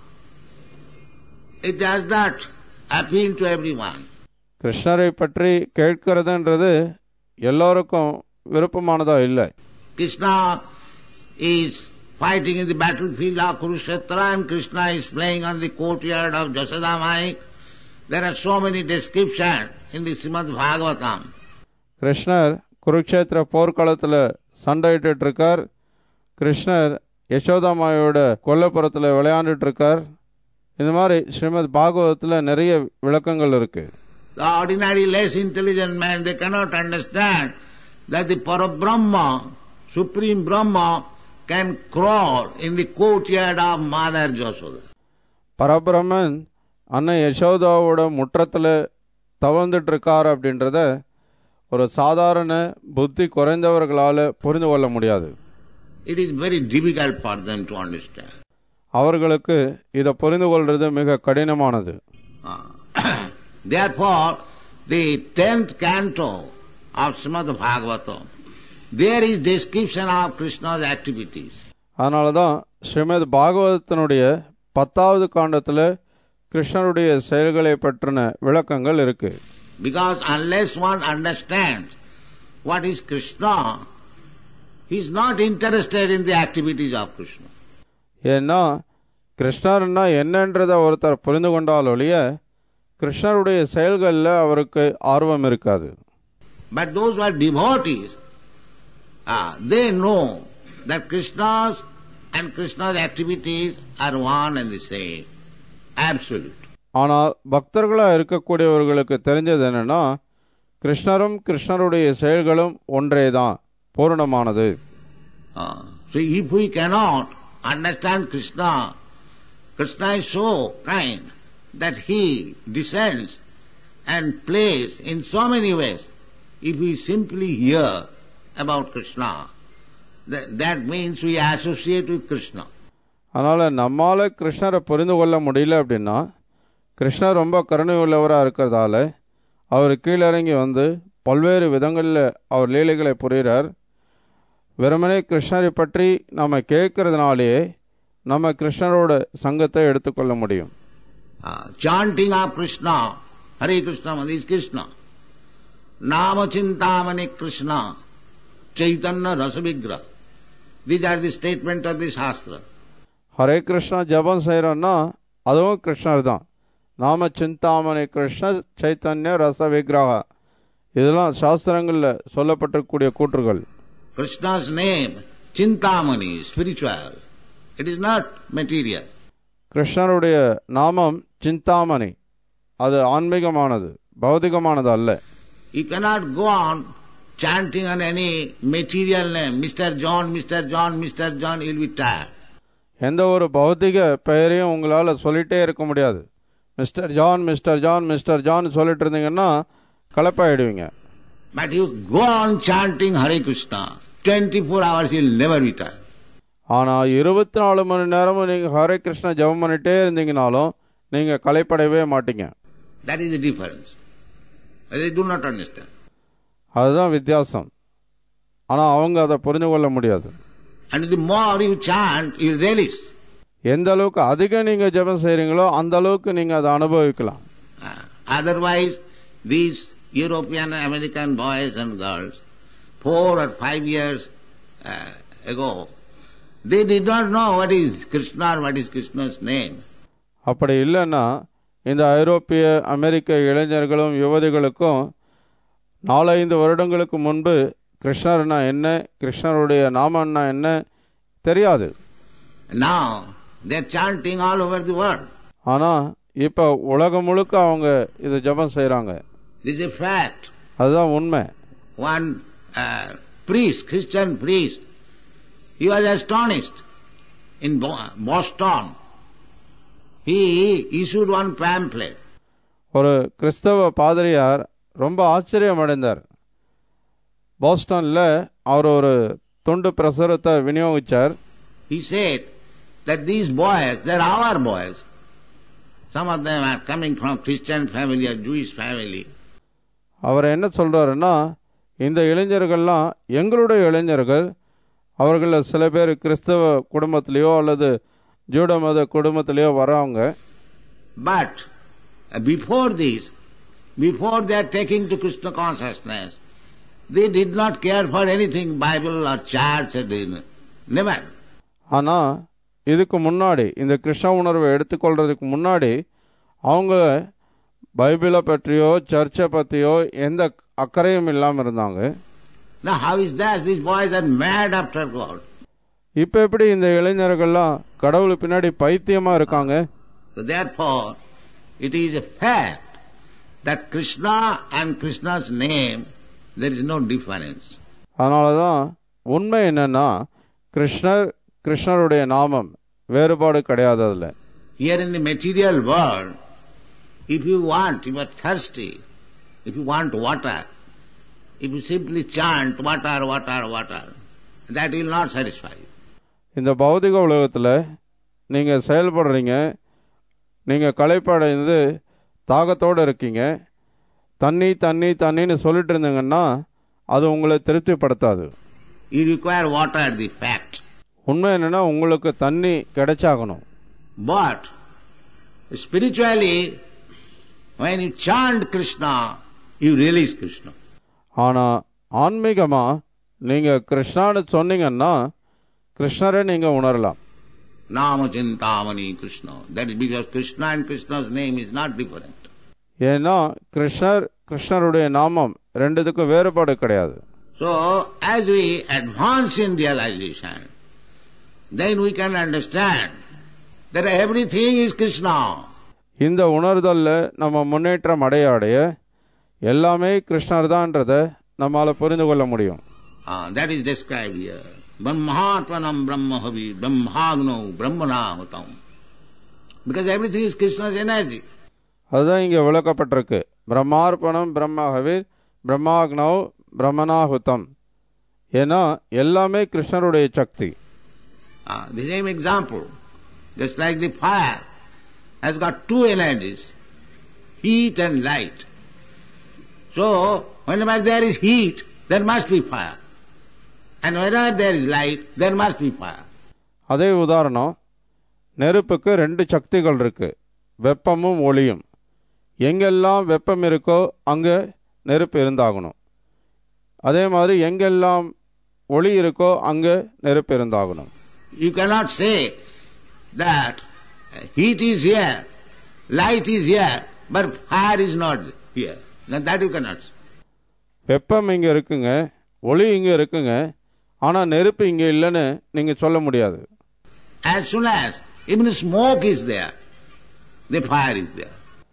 it does not appeal to everyone. கிருஷ்ணரை பற்றி கேட்கிறதுன்றது எல்லோருக்கும் விருப்பமானதா இல்லை Krishna is fighting in the battlefield of Kurukshetra and Krishna is playing on the courtyard of Jasadamai. There are so many descriptions in the Srimad Bhagavatam. கிருஷ்ணர் குருக்ஷேத்திர போர்க்களத்தில் சண்டையிட்டு இருக்கார் கிருஷ்ணர் யசோதாமாயோட கொல்லப்புறத்தில் விளையாண்டுட்டு இருக்கார் இந்த மாதிரி ஸ்ரீமத் பாகவதத்தில் நிறைய விளக்கங்கள் இருக்கு The ordinary less intelligent man, they cannot understand that the Parabrahma, Supreme Brahma, can crawl in the courtyard of Mother Jasoda. பரபிரம்மன் அன்னை யசோதாவோட முற்றத்தில் தவழ்ந்துட்டு இருக்கார் அப்படின்றத ஒரு சாதாரண புத்தி குறைந்தவர்களால் புரிந்து கொள்ள முடியாது It is very difficult for them to understand. அவர்களுக்கு இதை புரிந்து கொள்வது மிக கடினமானது Therefore, the tenth canto of Srimad Bhagavatam, there is description of Krishna's activities. அதனால தான் ஸ்ரீமத் பாகவதத்தினுடைய பத்தாவது காண்டத்தில் கிருஷ்ணருடைய செயல்களை பற்றின விளக்கங்கள் இருக்கு Because unless one understands what is Krishna, he is not interested in the activities of Krishna. ஏன்னா கிருஷ்ணர்னா என்னன்றதை ஒருத்தர் புரிந்து கொண்டால் ஒழிய கிருஷ்ணருடைய செயல்களில் அவருக்கு ஆர்வம் இருக்காது But those who are devotees, ah, they know that Krishna's and Krishna's activities are one and the same, absolute. ஆனால் பக்தர்களாக இருக்கக்கூடியவர்களுக்கு தெரிஞ்சது என்னன்னா கிருஷ்ணரும் கிருஷ்ணருடைய செயல்களும் ஒன்றே தான் பூரணமானது Ah, so if we cannot understand Krishna, Krishna is so kind that he descends and plays in so many ways. If we simply hear about Krishna, that, that means we associate with Krishna. அதனால் நம்மால் கிருஷ்ணரை புரிந்து கொள்ள முடியல அப்படின்னா கிருஷ்ணர் ரொம்ப கருணை உள்ளவராக இருக்கிறதால அவர் கீழிறங்கி வந்து பல்வேறு விதங்களில் அவர் லீலைகளை புரிகிறார் வெறுமனே கிருஷ்ணரை பற்றி நம்ம கேட்கறதுனாலேயே நம்ம கிருஷ்ணரோட சங்கத்தை எடுத்துக்கொள்ள முடியும் Ah, chanting of Krishna, Hare Krishna, Hare is Krishna. Nama Chintamani Krishna, Chaitanya Rasavigra. These are the statement of the Shastra. Hare Krishna ஜபம் செய்கிறோன்னா அதுவும் கிருஷ்ணர் தான் நாம சிந்தாமணி கிருஷ்ணர் சைத்தன்ய ரச விக்கிரகா இதெல்லாம் சாஸ்திரங்களில் சொல்லப்பட்டிருக்கக்கூடிய கூற்றுகள் Krishna's name, Chintamani, spiritual. It is not material. கிருஷ்ணருடைய நாமம் சிந்தாமணி அது ஆன்மீகமானது பௌதிகமானது அல்ல You cannot go on chanting on any material name, Mr. John, Mr. John, Mr. John, you'll be tired. எந்த ஒரு பௌதிக பெயரையும் உங்களால் சொல்லிட்டே இருக்க முடியாது mister John mister John mister John சொல்லிட்டு இருந்தீங்கன்னா கலப்பாயிடுவீங்க But you go on chanting Hare Krishna, 24 hours you'll never be tired. ஆனால் இருபத்தி நாலு மணி நேரமும் நீங்கள் ஹரே கிருஷ்ணா ஜெபம் பண்ணிட்டே இருந்தீங்கனாலும் நீங்கள் களைப்படவே மாட்டீங்க That is the difference. They do not understand. அதுதான் வித்தியாசம் ஆனால் அவங்க அதை புரிந்து கொள்ள முடியாது And the more you chant, you relish. எந்த அளவுக்கு அதிகம் நீங்கள் ஜெபம் செய்கிறீங்களோ அந்த அளவுக்கு நீங்கள் அதை அனுபவிக்கலாம் Uh, otherwise, these European and American boys and girls, four or five years uh, ago, they did not know what is Krishna or what is Krishna's name. அப்படி இல்லைன்னா இந்த ஐரோப்பிய அமெரிக்க இளைஞர்களும் யுவதிகளுக்கும் நாலைந்து வருடங்களுக்கு முன்பு கிருஷ்ணர்னா என்ன கிருஷ்ணருடைய நாமன்னா என்ன தெரியாது Now, they are chanting all over the world. ஆனால் இப்போ உலகம் முழுக்க அவங்க இது ஜெபம் செய்கிறாங்க This is a fact. அதுதான் உண்மை One uh, priest, Christian priest, he was astonished in Bo- Boston. He issued one pamphlet. ஒரு கிறிஸ்தவ பாதிரியார் ரொம்ப ஆச்சரியம் அடைந்தார் போஸ்டனில் அவர் ஒரு துண்டு பிரசுரத்தை விநியோகித்தார் He said, that these boys, they're our boys. Some of them are coming from Christian family or Jewish family. அவர் என்ன சொல்றாருன்னா இந்த இளைஞர்கள்லாம் எங்களுடைய இளைஞர்கள் அவர்களில் சில பேர் கிறிஸ்தவ குடும்பத்திலேயோ அல்லது ஜூட மத குடும்பத்திலேயோ வரவங்க But uh, before this, before they are taking to Krishna consciousness, they did not care for anything, Bible or church, or they- never. ஆனால் இதுக்கு முன்னாடி இந்த கிருஷ்ண உணர்வை எடுத்துக்கொள்றதுக்கு முன்னாடி அவங்க பைபிளை பற்றியோ சர்ச்சை பற்றியோ எந்த அக்கறையும் இல்லாமல் இருந்தாங்க Now how is that? These boys are mad after God. இப்போ எப்படி இந்த இளைஞர்கள்லாம் கடவுள் பின்னாடி பைத்தியமாக இருக்காங்க So therefore, it is a fact that Krishna and Krishna's name, there is no difference. அதனால தான் உண்மை என்னன்னா கிருஷ்ணர் கிருஷ்ணருடைய நாமம் வேறுபாடு கிடையாது அதில் Here in the material world, if you want, you are thirsty, if you want water, if you simply chant water, water, water, that will not satisfy you. இந்த பௌதிக உலகத்தில் நீங்கள் செயல்படுறீங்க நீங்கள் களைப்படைந்து தாகத்தோடு இருக்கீங்க தண்ணி தண்ணி தண்ணின்னு சொல்லிட்டு இருந்தீங்கன்னா அது உங்களை திருப்திப்படுத்தாது You require water, the fact. உண்மை என்னன்னா உங்களுக்கு தண்ணி கிடைச்சாகணும் But spiritually, when you chant Krishna, you realize Krishna. ஆனால் ஆன்மீகமாக நீங்கள் கிருஷ்ணான்னு சொன்னீங்கன்னா கிருஷ்ணரை நீங்கள் உணரலாம் Nama Chintamani Krishna. That is because Krishna and Krishna's name is not different. ஏன்னா கிருஷ்ணர் கிருஷ்ணருடைய நாமம் ரெண்டுத்துக்கும் வேறுபாடு கிடையாது So, as we advance in realization, then we can understand that everything is Krishna. இந்த உணர்தல்ல நம்ம முன்னேற்றம் அடைய அடைய எல்லாமே கிருஷ்ணர் தான்றதை நம்மால் புரிந்து கொள்ள முடியும் Ah, that is described here. Brahmatmanam Brahmahavi, Brahmagno, Brahmanahutam. Because everything is Krishna's energy. அதுதான் இங்கே விளக்கப்பட்டிருக்கு பிரம்மார்ப்பணம் பிரம்மஹவிர் பிரம்மாக்னவ் பிரம்மனாகுதம் ஏன்னா எல்லாமே கிருஷ்ணருடைய சக்தி Ah, the same example, just like the fire has got two energies, heat and light. So, whenever there is heat, there must be fire. And whenever there is light, there must be fire. அதே உதாரணம் நெருப்புக்கு ரெண்டு சக்திகள் இருக்கு வெப்பமும் ஒளியும் எங்கெல்லாம் வெப்பம் இருக்கோ அங்கே நெருப்பு இருந்தாகணும் அதே மாதிரி எங்கெல்லாம் ஒளி இருக்கோ அங்கே நெருப்பு இருந்தாகணும் You cannot say that uh, heat is here, light is here, but fire is not here. Now that you cannot say. வெப்பம் இங்கே இருக்குங்க ஒளி இங்கே இருக்குங்க ஆனால் நெருப்பு இங்கே இல்லைன்னு நீங்கள் சொல்ல முடியாது As soon as even smoke is there, the fire is there.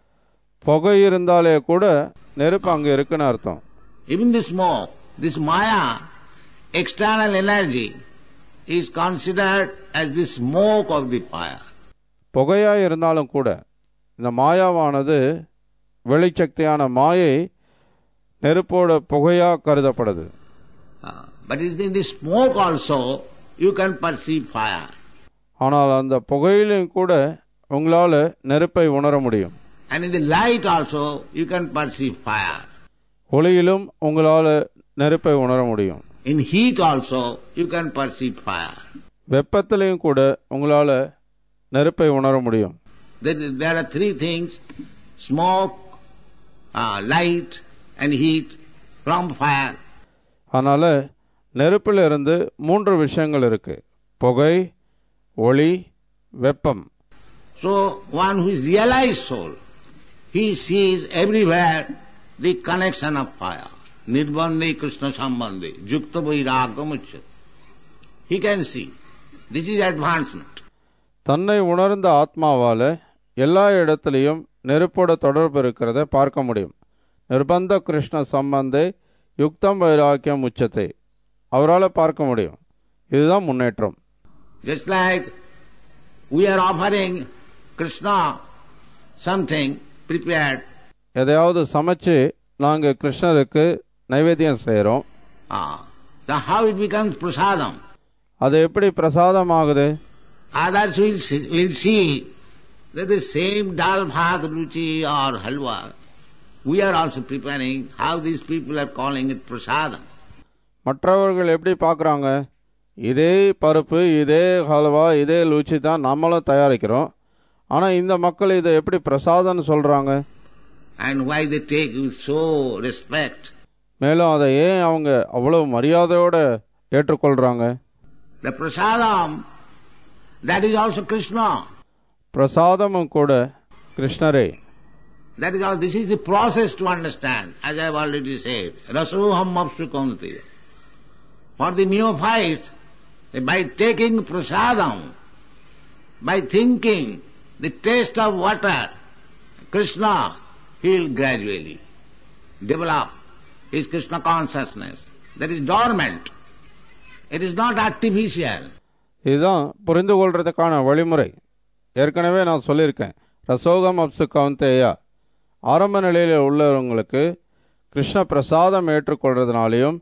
புகை இருந்தாலே கூட நெருப்பு அங்கே இருக்குன்னு அர்த்தம் Even the smoke, this Maya, external energy, is considered as the smoke of the fire. புகையாக இருந்தாலும் கூட இந்த மாயாவானது வெளிச்சக்தியான மாயை நெருப்போட புகையாக கருதப்படுது Uh, but in the smoke also, you can perceive fire. ஆனால் அந்த புகையிலையும் கூட உங்களால் நெருப்பை உணர முடியும் And in the light also, you can perceive fire. ஒளியிலும் உங்களால் நெருப்பை உணர முடியும் In heat also, you can perceive fire. வெப்பத்திலையும் கூட உங்களால் நெருப்பை உணர முடியும் There, there are three things, smoke, uh, light and heat from fire. அதனால் நெருப்பில் இருந்து மூன்று விஷயங்கள் இருக்கு புகை ஒளி வெப்பம் So one who is realized soul, he sees everywhere the connection of fire. Nirbandhi Krishna Sambandhi, Jukta Vairagamucha. He can see. This is advancement. தன்னை உணர்ந்த ஆத்மாவால் எல்லா இடத்துலையும் நெருப்போட தொடர்பு இருக்கிறத பார்க்க முடியும் நிர்பந்த கிருஷ்ண சம்பந்தே யுக்தம் வைராக்கியம் உச்சத்தை அவரால் பார்க்க முடியும் இதுதான் முன்னேற்றம் Just like we are offering Krishna something prepared, எதையாவது சமைச்சு நாங்கள் கிருஷ்ணருக்கு நைவேத்தியம் செய்கிறோம் ah, so how it becomes prasadam? அது எப்படி பிரசாதமாகுது Others will see, will see that the same dal bhat, ruchi or halwa, we are also preparing, how these people are calling it prasadam. மற்றவர்கள் எப்படி பார்க்குறாங்க இதே பருப்பு இதே ஹல்வா இதே லுச்சி தான் நம்மளும் தயாரிக்கிறோம் ஆனால் இந்த மக்கள் இதை எப்படி பிரசாதம்னு சொல்கிறாங்க And why they take with so respect. மேலும் அதை ஏன் அவங்க அவ்வளவு மரியாதையோடு ஏற்றுக்கொள்கிறாங்க The prasadam, that is also Krishna. பிரசாதமும் கூட கிருஷ்ணரே That is all. This is the process to understand, as I have already said. Rasoham apsukanti. For the neophyte, by taking prasadam, by thinking the taste of water, Krishna, he will gradually develop his Krishna consciousness. That is dormant. It is not artificial. இதுதான் புரிந்து கொள்றதுக்கான வழிமுறை ஏற்கனவே நான் சொல்லியிருக்கேன் ரசோகம் அப்சு கவுந்தேயா ஆரம்ப நிலையில் உள்ளவங்களுக்கு கிருஷ்ண பிரசாதம் ஏற்றுக்கொள்றதுனாலையும்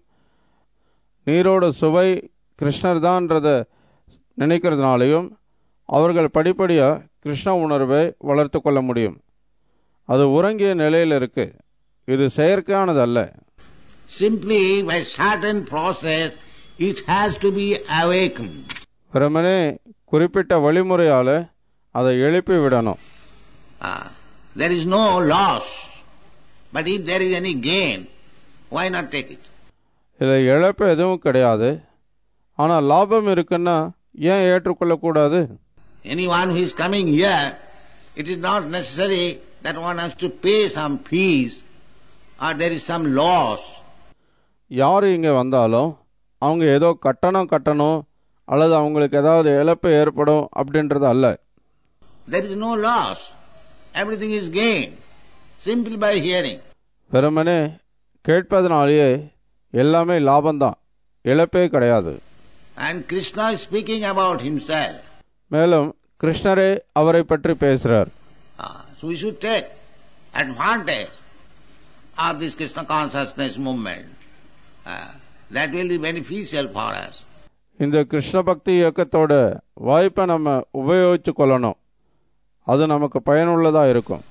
நீரோட சுவை கிருஷ்ணர் தான்றத நினைக்கிறதுனாலையும் அவர்கள் படிப்படியாக கிருஷ்ண உணர்வை வளர்த்து கொள்ள முடியும் அது உறங்கிய நிலையில் இருக்கு இது செயற்கையானது அல்ல Simply by certain process, it has to be awakened. வெறுமனே குறிப்பிட்ட வழிமுறையால் அதை எழுப்பி விடணும் Ah, there is no loss. But if there is any gain, why not take it? இதில் இழப்பு எதுவும் கிடையாது ஆனால் லாபம் இருக்குன்னா ஏன் ஏற்றுக்கொள்ளக்கூடாது Anyone who is coming here, it is not necessary that one has to pay some fees or there is some loss. யார் இங்கே வந்தாலும் அவங்க ஏதோ கட்டணம் கட்டணும் அல்லது அவங்களுக்கு ஏதாவது இழப்பு ஏற்படும் அப்படின்றது அல்ல There is no loss. Everything is gain simply by hearing. வெறுமனே கேட்பதனாலேயே எல்லாமே லாபம்தான் இழப்பே கிடையாது And Krishna is speaking about himself. மேலும் கிருஷ்ணரே அவரை பற்றி பேசுகிறார் Ah, so we should take advantage of this Krishna consciousness movement. Ah, that will be beneficial for us. இந்த கிருஷ்ண பக்தி இயக்கத்தோட வாய்ப்பை நம்ம உபயோகித்து கொள்ளணும் அது நமக்கு பயனுள்ளதாக இருக்கும்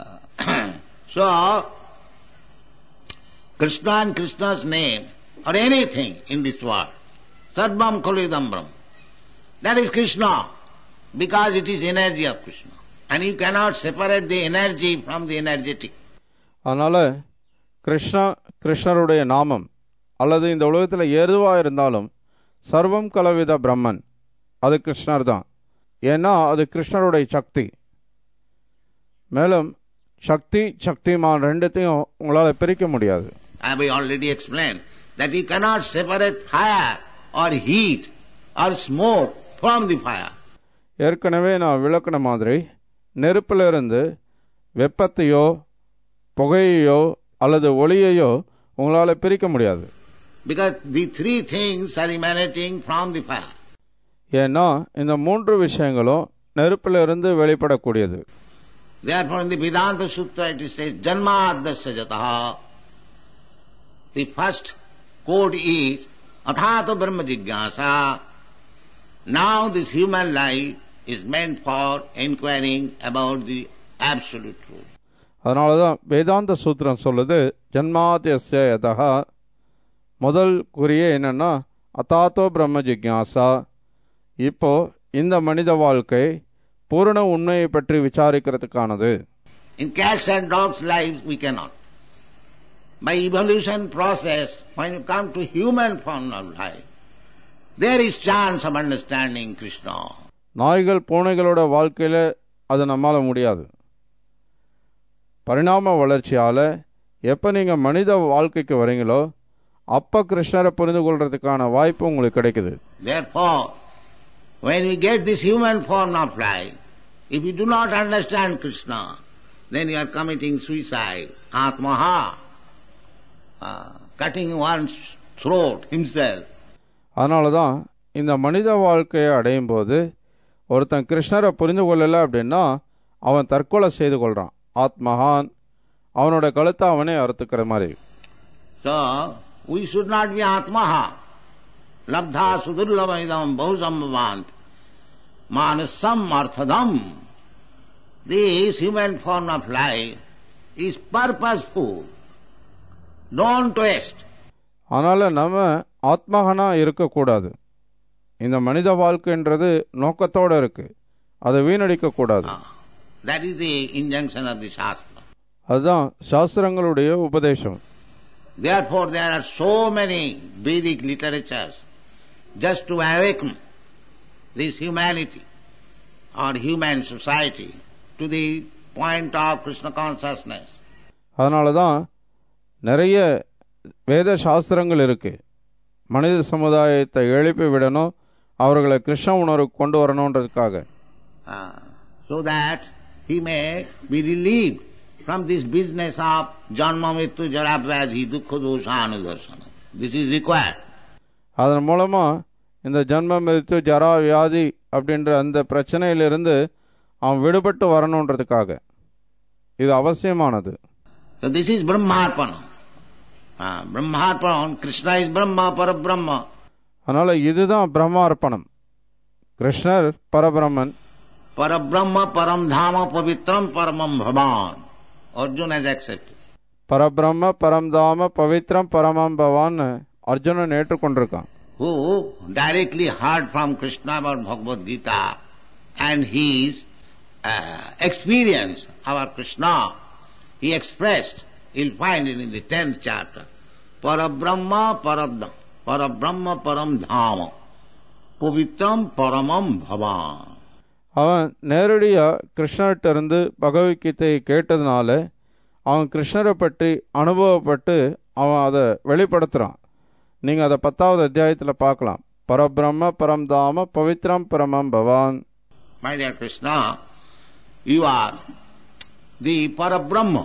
so, Krishna and Krishna's name, or anything in this world, Sarvam Khalidam Brahm, that is Krishna, because it is energy of Krishna. And you cannot separate the energy from the energetic. அதனால் கிருஷ்ணா கிருஷ்ணருடைய நாமம் அல்லது இந்த உலகத்தில் எதுவாக இருந்தாலும் சர்வம் கலவித பிரம்மன் அது கிருஷ்ணர் தான் ஏன்னா அது கிருஷ்ணருடைய சக்தி மேலும் சக்தி சக்திமான் ரெண்டுத்தையும் உங்களால் பிரிக்க முடியாது I have already explained that you cannot separate fire or heat or smoke from the fire. ஏற்கனவே நான் விளக்குன மாதிரி நெருப்பிலிருந்து வெப்பத்தையோ புகையையோ அல்லது ஒளியையோ உங்களால் பிரிக்க முடியாது Because the three things are emanating from the fire. ஏன்னா இந்த மூன்று விஷயங்களும் நெருப்பிலிருந்து வெளிப்படக்கூடியது Therefore in the Vedanta Sutra it is said, Janmadasya jataha. The first code is Athata Brahma Jigyasa. Now this human life is meant for inquiring about the absolute truth. அதனால தான் வேதாந்த சூத்திரம் சொல்லுது ஜன்மாத்தியஸ்ய யதா முதல் குறிய என்னன்னா அத்தாத்தோ பிரம்ம ஜிக்யாசா இப்போ இந்த மனித வாழ்க்கை பூரண உண்மையை பற்றி விசாரிக்கிறதுக்கானது In cats and dogs' lives we cannot. By evolution process, when you come to human form of life, there is chance of understanding Krishna. நாய்கள் பூனைகளோட வாழ்க்கையில் அது நம்மால் முடியாது பரிணாம வளர்ச்சியால் எப்போ நீங்கள் மனித வாழ்க்கைக்கு வரீங்களோ அப்போ கிருஷ்ணரை புரிந்து கொள்றதுக்கான வாய்ப்பு உங்களுக்கு கிடைக்குது Therefore, when we get this human form of life, if you do not understand Krishna, then you are committing suicide, atmaha, uh, cutting one's throat himself. அதனால தான் இந்த மனித வாழ்க்கையை அடையும் போது ஒருத்தன் கிருஷ்ணரை புரிந்து கொள்ளலை அப்படின்னா அவன் தற்கொலை செய்து கொள்கிறான் ஆத்மகான் அவனோட கழுத்தை அவனே அறுத்துக்கிற மாதிரி So, we should not be atmaha. Labdha sudurlabha idam bahusambhavant. manasam arthadam. This human form of life is purposeful. Don't waste. அதனால் நம்ம ஆத்மகனா இருக்கக்கூடாது இந்த மனித வாழ்க்கைன்றது நோக்கத்தோடு இருக்குது அதை வீணடிக்கக்கூடாது Ah, That is the injunction of the Shastra. அதுதான் சாஸ்திரங்களுடைய உபதேசம் Therefore, there are so many Vedic literatures just to awaken this humanity or human society to the point of Krishna consciousness. அதனால தான் நிறைய வேத சாஸ்திரங்கள் இருக்குது மனித சமுதாயத்தை எழுப்பி விடணும் அவர்களை கிருஷ்ண உணர்வுக்கு கொண்டு வரணுன்றதுக்காக Ah, so that he may be relieved from this business of janma mrityu jara vyadhi dukkha doshanudarsana. This is required. அதன் மூலமாக இந்த ஜன்ம மிருத்து ஜரா வியாதி அப்படின்ற அந்த பிரச்சனையிலிருந்து அவன் விடுபட்டு வரணுன்றதுக்காக இது அவசியமானது So this is Brahmarpana. Ah, Brahmarpana, Krishna is Brahma, Parabrahma. அதனால் இதுதான் பிரம்மார்ப்பணம் கிருஷ்ணர் பரபிரம்மன் Parabrahma, Paramdhama, Pavitram, Paramam Bhavan. Arjuna has accepted. பரபிரம்ம பரம்தாம பவித்ரம் பரமம் பவான்னு Arjunan ஏற்றுக்கொண்டிருக்கான் Who directly heard from Krishna about Bhagavad Gita and his uh, experience about Krishna, he expressed, you'll find it in the tenth chapter, Parabrahma, Paradam, Parabrahma, Paramdhama, Pavitram, Paramam Bhavan. அவன் நேரடியாக கிருஷ்ணர்கிட்ட இருந்து பகவத்கீதையை கேட்டதுனால அவன் கிருஷ்ணரை பற்றி அனுபவப்பட்டு அவன் அதை வெளிப்படுத்துகிறான் நீங்கள் அதை பத்தாவது அத்தியாயத்தில் பார்க்கலாம் பரபிரம்ம பரம்தாம பவித்ரம் பரமம் பவான் My dear Krishna, you are the Parabrahma.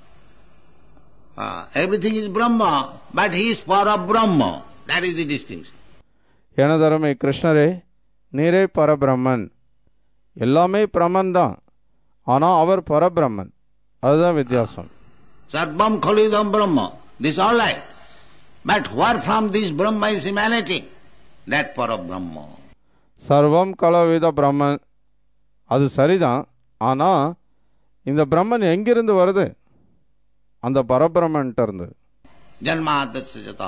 Uh, everything is Brahma, but he is Parabrahma. That is the distinction. எனதருமை கிருஷ்ணரே நீரே பரபிரம்மன் எல்லாமே பிரம்மன் தான் ஆனால் அவர் பரபிரம்மன் அதுதான் வித்தியாசம் Sarvam Khalidam Brahma. This all right. But where from this Brahma is emanating? That Parabrahma. சர்வம் கலவித பிரம்மன் அது சரிதான் ஆனால் இந்த பிரம்மன் எங்கிருந்து வருது அந்த பரபிரம்மன்ட்ட இருந்து Janmadasya jata.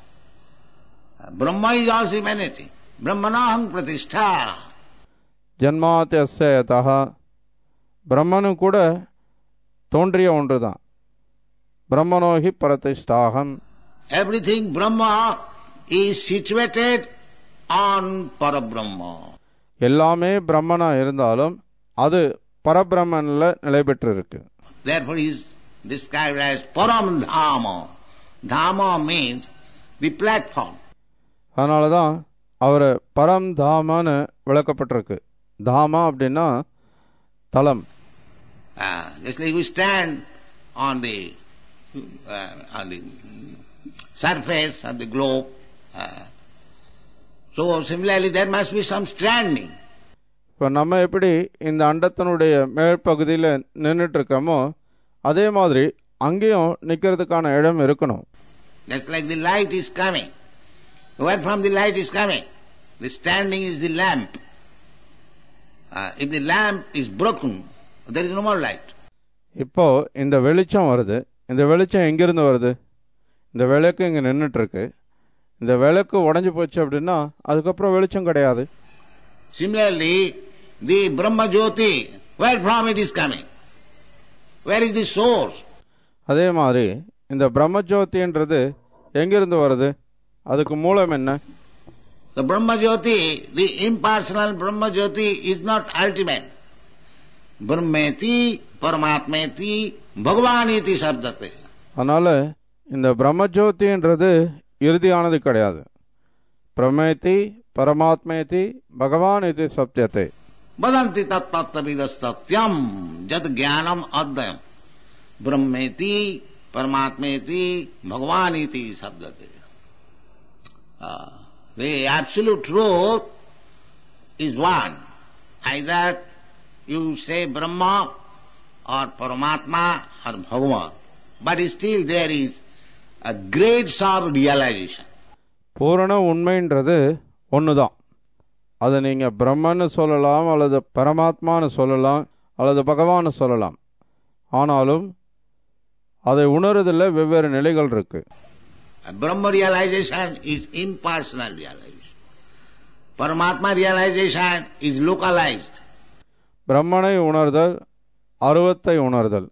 Brahma is also emanating. Brahmanaham pratishtha. ஜன்மாத்தியசயதா பிரம்மனும் கூட தோன்றிய ஒன்று தான் பிரம்மனோகி பிரதிஷ்டாகம் Everything Brahma is situated on Parabrahma. எல்லாமே பிரம்மனா இருந்தாலும் அது பரபிரம்மனில் நிலை பெற்றிருக்கு Therefore he is described as Param Dhama. Dhama means the platform. அதனால தான் அவர் பரம் தாமான்னு விளக்கப்பட்டிருக்கு தாமா அப்படின்னா தலம் Uh, just like we stand on the uh, on the surface of the globe. Uh, so similarly, there must be some standing. இப்போ நம்ம எப்படி இந்த அண்டத்தினுடைய மேற்பகுதியில் நின்றுட்டு இருக்கோமோ அதே மாதிரி அங்கேயும் நிற்கிறதுக்கான இடம் இருக்கணும் Just like the light is coming. Where from the light is coming? The standing is the lamp. Uh, if the lamp is broken, there is no more light. இப்போ இந்த வெளிச்சம் வருது இந்த வெளிச்சம் எங்கேருந்து வருது இந்த விளக்கு இங்கே நின்றுட்டுருக்கு இந்த விளக்கு உடஞ்சி போச்சு அப்படின்னா அதுக்கப்புறம் வெளிச்சம் கிடையாது Similarly, the Brahma Jyoti, where from it is coming? Where is the source? அதே மாதிரி இந்த பிரம்மஜோதின்றது எங்கிருந்து வருது அதுக்கு மூலம் என்ன The Brahma Jyoti, the impersonal Brahma Jyoti is not ultimate. Brahmeti, Paramatmeti, Bhagavaniti Sabdate. அதனால் இந்த பிரம்மஜோதின்றது இறுதியானது கிடையாது பிரமேதி பரமாத்மேதி பகவான் இது சத்தியத்தை Vadanti tattvavidastatyam jad jnanam adhyam. Brahmeti, Paramatmeti, Bhagavaniti Sabdate. Uh, the absolute truth is one. Either you say Brahma or Paramatma or Bhagavan. But still there is a grades of realization. பூரண உண்மைன்றது ஒன்று தான் அதை நீங்கள் பிரம்மன்னு சொல்லலாம் அல்லது பரமாத்மான்னு சொல்லலாம் அல்லது பகவான்னு சொல்லலாம் ஆனாலும் அதை உணருதில் வெவ்வேறு நிலைகள் இருக்கு Brahma realization is impersonal realization. Paramatma realization is localized. பிரம்மனை உணர்தல் அருவத்தை உணர்தல்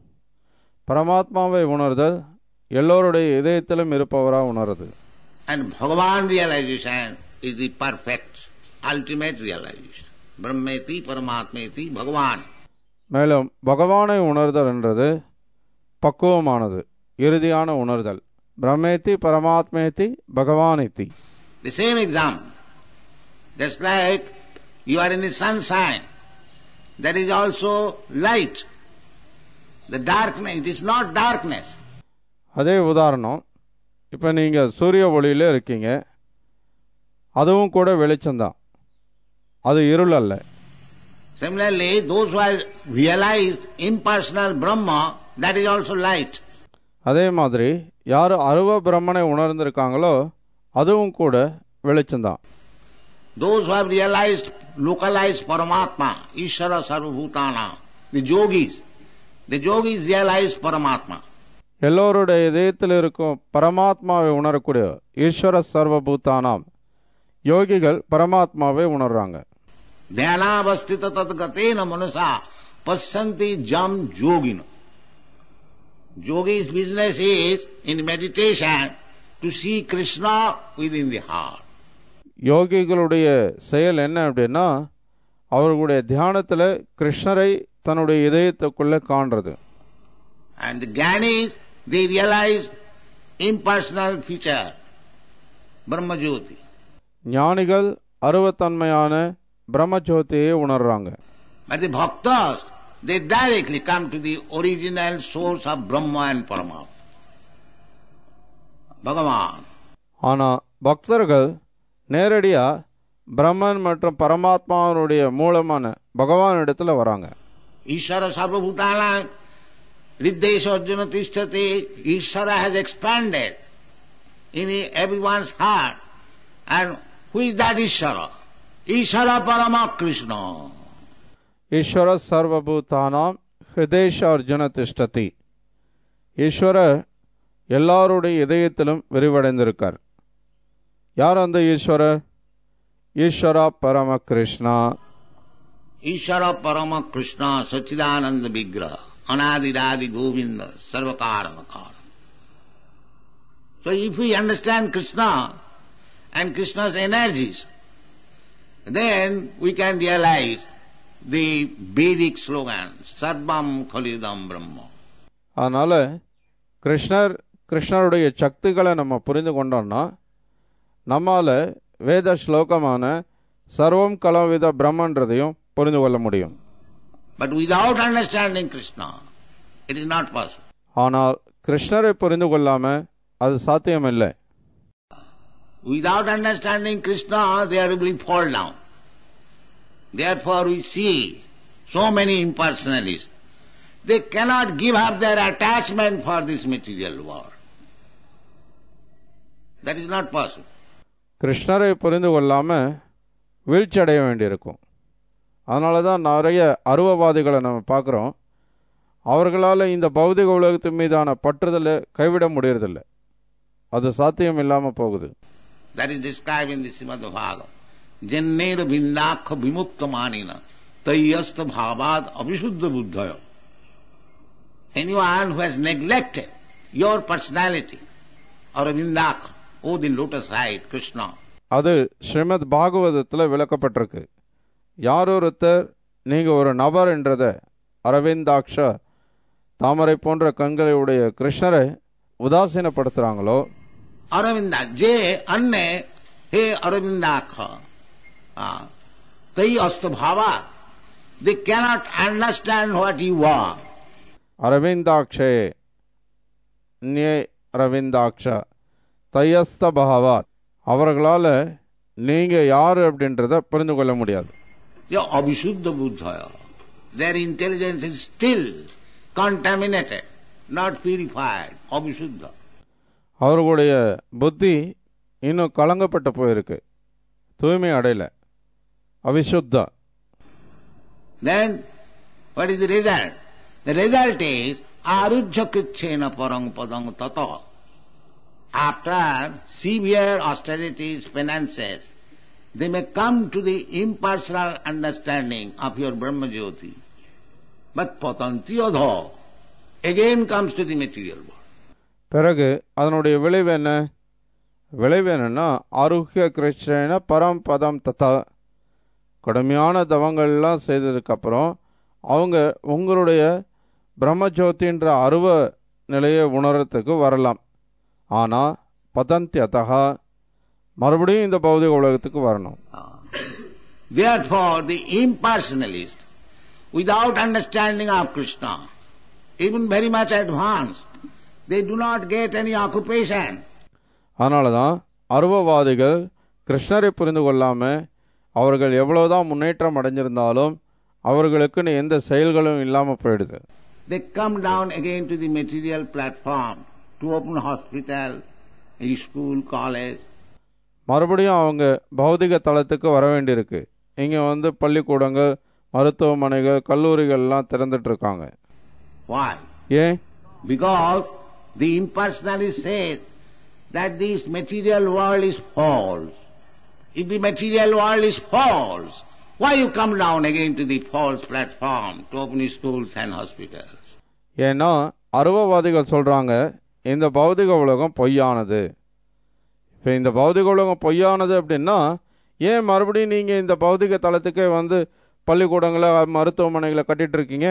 பரமாத்மாவை உணர்தல் எல்லோருடைய இதயத்திலும் இருப்பவராக உணருது And Bhagavan realization is the perfect, ultimate realization. Brahmeti, Paramatmeti, Bhagavan. மேலும் பகவானை உணர்தல் என்றது பக்குவமானது இறுதியான உணர்தல் பிரம்மேத்தி பரமாத்மேத்தி பகவானித்தி The same example. Just like you are in the sunshine, there is also light. The darkness, it is not darkness. அதே உதாரணம் இப்போ நீங்கள் சூரிய ஒளியில் இருக்கீங்க அதுவும் கூட வெளிச்சம்தான் அது இருள் அல்ல Similarly, those who have realized impersonal Brahma, that is also light. அதே மாதிரி யார் அருவ பிரம்மனை உணர்ந்திருக்காங்களோ அதுவும் கூட வெளிச்சம்தான் Those who have realized, localized Paramatma, Ishvara Sarvabhutana, the yogis, the yogis realize Paramatma. எல்லோருடைய இதயத்தில் இருக்கும் பரமாத்மாவை உணரக்கூடிய ஈஸ்வர சர்வபூதானாம் யோகிகள் பரமாத்மாவை உணர்றாங்க ध्यानावस्थित तत्गतेन मनसा पश्यन्ति जम योगिनो Yogi's business is, in meditation, to see Krishna within the heart. யோகிகளுடைய செயல் என்ன அப்படின்னா அவர்களுடைய தியானத்தில் கிருஷ்ணரை தன்னுடைய இதயத்துக்குள்ளே காண்றது And the Gyanis, they realize impersonal feature, Brahmajyoti. ஞானிகள் அருவத்தன்மையான பிரம்மஜோதியை உணர்றாங்க But the bhaktas, they directly come to the original source of Brahma and Paramatma. Bhagavan. ஆனால் பக்தர்கள் நேரடியாக பிரம்மன் மற்றும் பரமாத்மாவினுடைய மூலமான பகவான் இடத்துல வராங்க Ishvara Sarvabhutana, Riddesha Arjuna Tishtati, Ishvara has expanded in everyone's heart. And who is that Ishvara? Ishvara Parama Krishna. ஈஸ்வர சர்வபூதானாம் ஹிருதேஷ அர்ஜுன திஷ்டதி ஈஸ்வரர் எல்லாருடைய இதயத்திலும் விரிவடைந்திருக்கார் யார் அந்த ஈஸ்வரர் ஈஸ்வரா பரம Krishna Ishvara Parama Krishna Sachidananda Vigraha, Anadiradi Govinda, Sarvakaramakaram. So if we understand Krishna and Krishna's energies, then we can realize the Vedic slogan, Sarvam Khalidam Brahma. அதனால் கிருஷ்ணர் கிருஷ்ணருடைய சக்திகளை நம்ம புரிந்து கொண்டோம்னா நம்மால் வேத ஸ்லோகமான சர்வம் கலவித பிரம்மன்றதையும் புரிந்து கொள்ள முடியும் But without understanding Krishna, it is not possible. ஆனால் கிருஷ்ணரை புரிந்து கொள்ளாமல் அது சாத்தியமில்லை Without understanding Krishna, there will be fall down. Therefore we see so many impersonalists. They cannot give up their attachment for this material world. That is not possible. கிருஷ்ணரை புரிந்து கொள்ளாமல் வீழ்ச்சி அடைய வேண்டியிருக்கும் அதனால தான் நிறைய அருவவாதிகளை நம்ம பார்க்குறோம் அவர்களால் இந்த பௌதிக உலகத்தின் மீதான பற்றுதலை கைவிட முடியறதில்ல அது சாத்தியம் இல்லாமல் போகுது That is described in the Srimad Bhagavad. Jannera vindakha vimukta manina tayyasta bhavad avishuddha buddhaya. Anyone who has neglected your personality or a vindakha, oh the lotus eyed Krishna, அது ஸ்ரீமத் பாகவதத்தில் விளக்கப்பட்டிருக்கு யார் ஒருத்தர் நீங்கள் ஒரு நபர் என்றதை அரவிந்தாக்ஷ தாமரை போன்ற கண்களை உடைய கிருஷ்ணரை உதாசீனப்படுத்துகிறாங்களோ Aravinda, je anne he Aravindakha, ah, tai astabhava. They cannot understand what you are. அரவிந்தாக்ஷே நியே அரவிந்தாக்ஷ தையஸ்த பகவாத் அவர்களால் நீங்கள் யார் அப்படின்றத புரிந்து கொள்ள முடியாது Your Abhishuddha Buddhaya. Their intelligence is still contaminated, not purified. Abhishuddha. அவர்களுடைய புத்தி இன்னும் கலங்கப்பட்டு போயிருக்கு தூய்மை அடையல அவிசுத்த Then, what is the result? The result is arujjakritchena parang padang tata. After severe austerities, penances, they may come to the impersonal understanding of your Brahmajyoti. But patantiyadha again comes to the material world. பிறகு அதனுடைய விளைவு என்ன விளைவு என்னன்னா ஆரோக்கிய கிருஷ்ணன பரம் பதம் தத்தா கடுமையான தவங்கள்லாம் செய்ததுக்கப்புறம் அவங்க உங்களுடைய பிரம்மஜோதின்ற அருவ நிலையை உணரத்துக்கு வரலாம் ஆனால் பதந்தியதா மறுபடியும் இந்த பௌதிக உலகத்துக்கு வரணும் Therefore, the impersonalist, without understanding of Krishna, even very much advanced, they do not get any occupation. அதனால தான் அருவவாதிகள் கிருஷ்ணரை புரிந்து கொள்ளாமல் அவர்கள் எவ்வளவுதான் முன்னேற்றம் அடைஞ்சிருந்தாலும் அவர்களுக்குன்னு எந்த செயல்களும் இல்லாமல் போயிடுது They come down again to the material platform to open hospital, a school, college. மறுபடியும் அவங்க பௌதிக தளத்துக்கு வர வேண்டியிருக்கு இங்கே வந்து பள்ளிக்கூடங்கள் மருத்துவமனைகள் கல்லூரிகள்லாம் திறந்துட்டு இருக்காங்க Why? ஏன் Because the impersonalist says that this material world is false. If the material world is false, why you come down again to the false platform to open schools and hospitals? ஏன்னா அருவவாதிகள் சொல்கிறாங்க இந்த பௌதிக உலகம் பொய்யானது இப்போ இந்த பௌதிக உலகம் பொய்யானது அப்படின்னா ஏன் மறுபடியும் நீங்கள் இந்த பௌதிக தளத்துக்கே வந்து பள்ளிக்கூடங்களை மருத்துவமனைகளை கட்டிட்டு இருக்கீங்க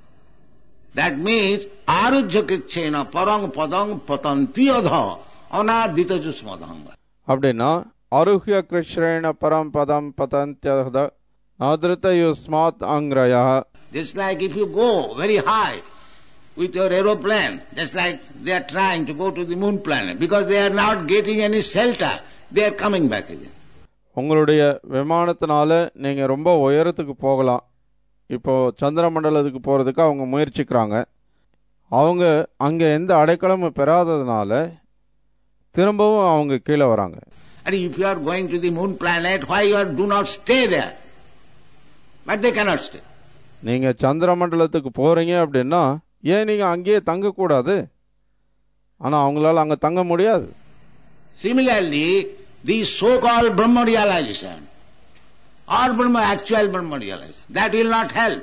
That means arujjakrichena parang padang patantiyadha anadita jusmadanga. அப்படின்னா ஆரோக்கிய கிருஷ்ணேன பரம் பதம் பதந்தியத நாதிருத்த யுஸ்மாத் அங்கிரயா Just like if you go very high with your aeroplane, just like they are trying to go to the moon planet, because they are not getting any shelter, they are coming back again. உங்களுடைய விமானத்தினால நீங்கள் ரொம்ப உயரத்துக்கு போகலாம் இப்போ சந்திர மண்டலத்துக்கு போகிறதுக்கு அவங்க முயற்சிக்கிறாங்க அவங்க அங்கே எந்த அடைக்கலமும் பெறாததுனால திரும்பவும் அவங்க கீழே வராங்க And if you are going to the moon planet, why you are, do not stay there? But they cannot stay. நீங்கள் சந்திர மண்டலத்துக்கு போகிறீங்க அப்படின்னா ஏன் நீங்கள் அங்கேயே தங்கக்கூடாது ஆனால் அவங்களால அங்கே தங்க முடியாது Similarly, the so-called Brahma realization, or Brahma, actual Brahma realization, that will not help.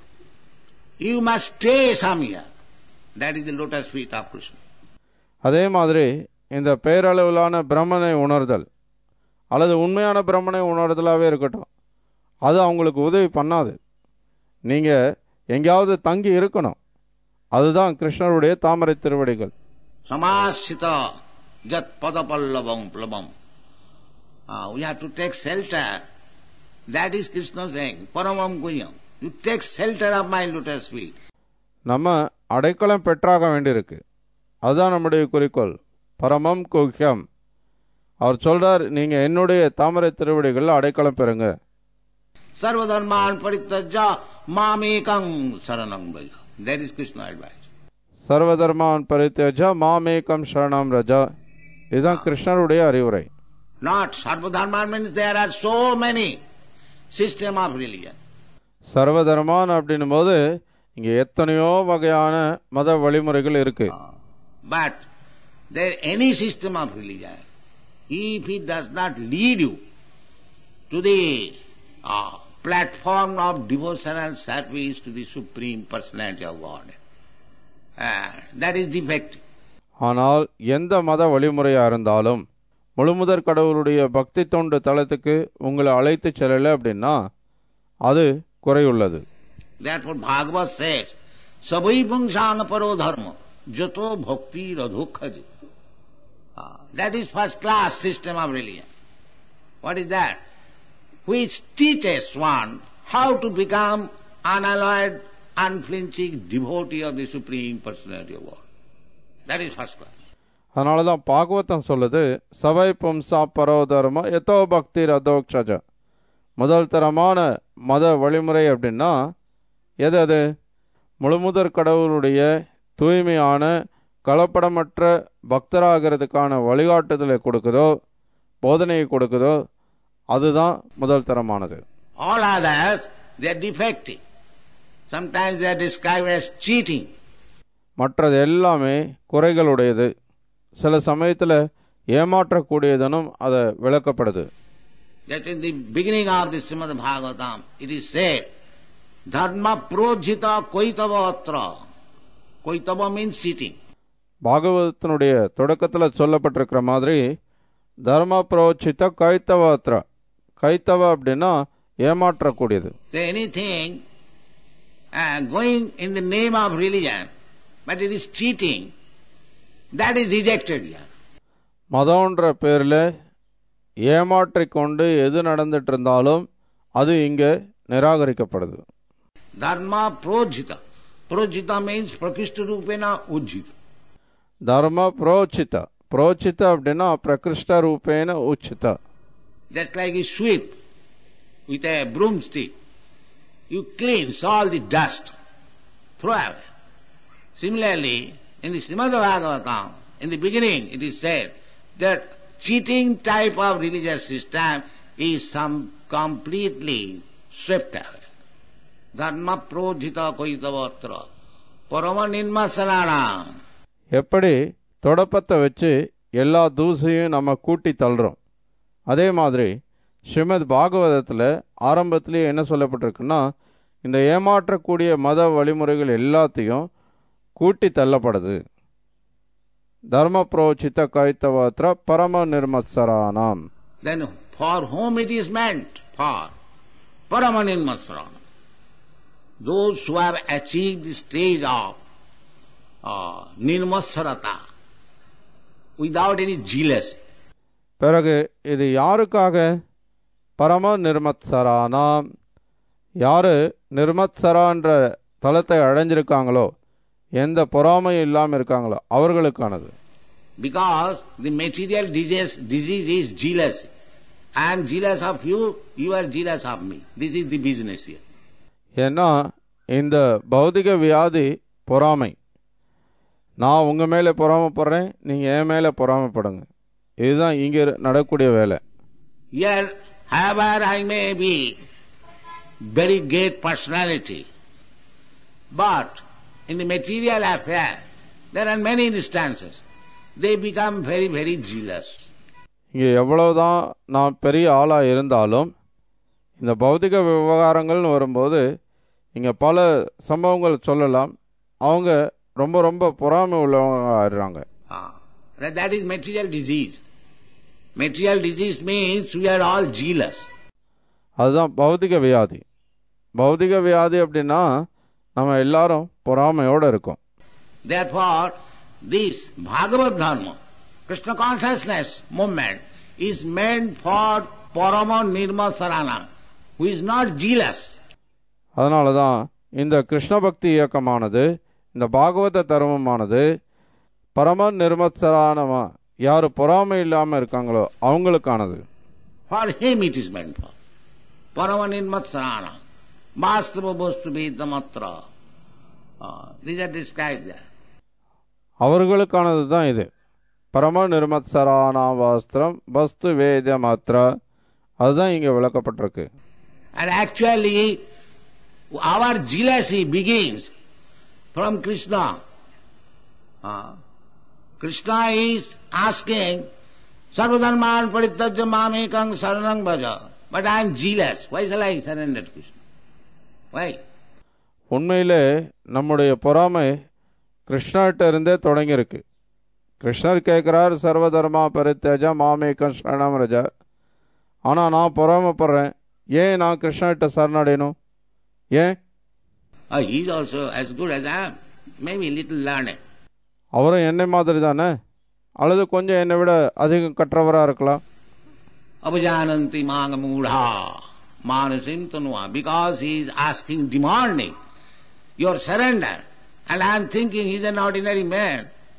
You must stay somewhere. That is the lotus feet of Krishna. அதே மாதிரி இந்த பேரளவிலான பிரம்மனை உணர்தல் அல்லது உண்மையான பிரம்மனை உணர்தலாகவே இருக்கட்டும் அது அவங்களுக்கு உதவி பண்ணாது நீங்கள் எங்கேயாவது தங்கி இருக்கணும் அதுதான் கிருஷ்ணருடைய தாமரை திருவடிகள் Samasita jat padapallavam plabam. Ah, we have to take shelter. That is Krishna saying, paramam gunyam. You take shelter of my lotus feet. நம்ம அடைக்கலம் பெற்றாக வேண்டியிருக்கு அதுதான் நம்முடைய குறிக்கோள் பரமம் குஹ்யம் அவர் சொல்றார் நீங்கள் என்னுடைய தாமரை திருவடிகளில் அடைக்கலம் பெறுங்க Sarvadharman paritajya mamekam saranam vaja. That is Krishna advice. சர்வதர்மான் பரித்தேஜா மாமேகம் சரணம் ரஜா இதுதான் கிருஷ்ணருடைய அறிவுரை Not Sarvadharman means there are so many system of religion. சர்வதர்மான் அப்படின்னும் போது இங்கே எத்தனையோ வகையான மத வழிமுறைகள் இருக்கு But there any system of religion, if it does not lead you to the uh, platform of devotional service to the Supreme Personality of God, uh, that is defective. ஆனால் எந்த மத வழிமுறையாக இருந்தாலும் முழுமுதற் கடவுளுடைய பக்தி தொண்டு தளத்துக்கு உங்களை அழைத்து செல்லலை அப்படின்னா அது குறையுள்ளது Therefore Bhagavad says, Savai Pungsang Paro Dharma, Jato Bhakti Radhokhaji. Uh, that is first class system of religion. What is that? Which teaches one how to become unalloyed, unflinching devotee of the Supreme Personality of God. That is first class. அதனால தான் பாகவதம் சொல்லுது சபை பும்சா பரோதர்ம எதோ பக்தி ரதோக்ஷஜ முதல் தரமான மத வழிமுறை அப்படின்னா எது அது முழுமுதற் கடவுளுடைய தூய்மையான கலப்படமற்ற பக்தராகிறதுக்கான வழிகாட்டுதலை கொடுக்குதோ போதனையை கொடுக்குதோ அதுதான் முதல் தரமானது All others, they are defective. Sometimes they are described as cheating. மற்றது எல்லாமே குறைகளுடையது சில சமயத்தில் ஏமாற்றக்கூடியதனும் அதை விளக்கப்படுது That in the beginning of the Srimad Bhagavatam, it is said, Dharma projita koitavatra. Koitava means cheating. பாகவதத்தினுடைய தொடக்கத்தில் சொல்லப்பட்டிருக்கிற மாதிரி தர்ம புரோச்சித்த கைத்தவாத்ரா கைத்தவ அப்படின்னா ஏமாற்றக்கூடியது So anything uh, going in the name of religion, but it is cheating, that is rejected here. மதம்ன்ற பேரில் ஏமாற்றிக் கொண்டு எது நடந்துட்டு இருந்தாலும் அது இங்கே நிராகரிக்கப்படுது Dharma projita. Projita means prakishta rupena ujjita. தர்ம புரோச்சித புரோச்சித அப்படின்னா பிரகிருஷ்ட ரூபேன உச்சித Just like you sweep with a broomstick, you cleanse all the dust, throw away. Similarly, in the Srimad Bhagavatam, in the beginning it is said that cheating type of religious system is some completely swept away. Dharma prodhita koitavatra parama ninmasanana. எப்படி தொடப்பத்தை வச்சு எல்லா தூசையும் நம்ம கூட்டி தள்ளுறோம் அதே மாதிரி ஸ்ரீமத் பாகவதத்தில் ஆரம்பத்திலேயே என்ன சொல்லப்பட்டிருக்குன்னா இந்த ஏமாற்றக்கூடிய மத வழிமுறைகள் எல்லாத்தையும் கூட்டி தள்ளப்படுது தர்ம புரோச்சித கைத்தவாத்திர பரம நிர்மத்சரானாம் Then for whom it is meant? For Paramanirmasrana. Those who have achieved the stage of uh, nirmasarata without any jealousy. பிறகு இது யாருக்காக பரம நிர்மத்சரானாம் யாரு நிர்மத்சரான்ற தலத்தை அடைஞ்சிருக்காங்களோ எந்த பொறாமையும் இல்லாமல் இருக்காங்களோ அவர்களுக்கானது Because the material disease, disease is jealousy. I am jealous of you, you are jealous of me. This is the business here. ஏன்னா இந்த பௌதிக வியாதி பொறாமை நான் உங்கள் மேலே பொறாமைப்படுறேன் நீங்கள் என் மேலே பொறாமைப்படுங்க இதுதான் இங்கே நடக்கக்கூடிய வேலை Here, however I may be very great personality, but in the material affair, there are many instances. They become very, very jealous. இங்கே எவ்வளவுதான் நான் பெரிய ஆளாக இருந்தாலும் இந்த பௌதிக விவகாரங்கள்னு வரும்போது இங்கே பல சம்பவங்கள் சொல்லலாம் அவங்க ரொம்ப ரொம்ப பொறாமை உள்ளவங்க ஆயிடுறாங்க Ah, that, that is material disease. Material disease means we are all jealous. அதுதான் பௌதிக வியாதி பௌதிக வியாதி அப்படின்னா நம்ம எல்லாரும் பொறாமையோடு இருக்கோம் Therefore, this Bhagavad Dharma, Krishna consciousness movement, is meant for Parama Nirma Sarana, who is not jealous. அதனால தான் இந்த கிருஷ்ண பக்தி இயக்கமானது இந்த பாகவத தர்மமானது பரம நிர்மத்சரானமா யார் பொறாமை இல்லாமல் இருக்காங்களோ அவங்களுக்கானது For him it is meant for. Parama Nirma Sarana. Mastava Bostu Vedamatra. Uh, these are described there. அவர்களுக்கானது தான் இது பரம நிர்மத்சரானா வாஸ்திரம் வஸ்து வேத மாத்ரா அதுதான் இங்கே விளக்கப்பட்டிருக்கு And actually, our jealousy begins from Krishna. Ah. Krishna is asking, Sarvadharman paritajya mamekang saranang bhaja. But I am jealous. Why shall I surrender to Krishna? Why? உண்மையிலே நம்முடைய பொறாமை கிருஷ்ணர்கிட்ட இருந்தே தொடங்கியிருக்கு கிருஷ்ணர் கேட்குறார் சர்வதர்மா பரித்தேஜா மாமேக்கம் சரணம் ரஜா ஆனால் நான் பொறாமைப்படுறேன் ஏன் நான் கிருஷ்ணர்கிட்ட சரணடையணும் ஏன் Oh, he is also as good as I am. Maybe little learned. அவரும் என்னை மாதிரி தானே அல்லது கொஞ்சம் என்னை விட அதிகம் கற்றவராக இருக்கலாம் Apajananti manga mudha manasim tanua. Because he is asking, demanding your surrender. And I am thinking he is an ordinary man.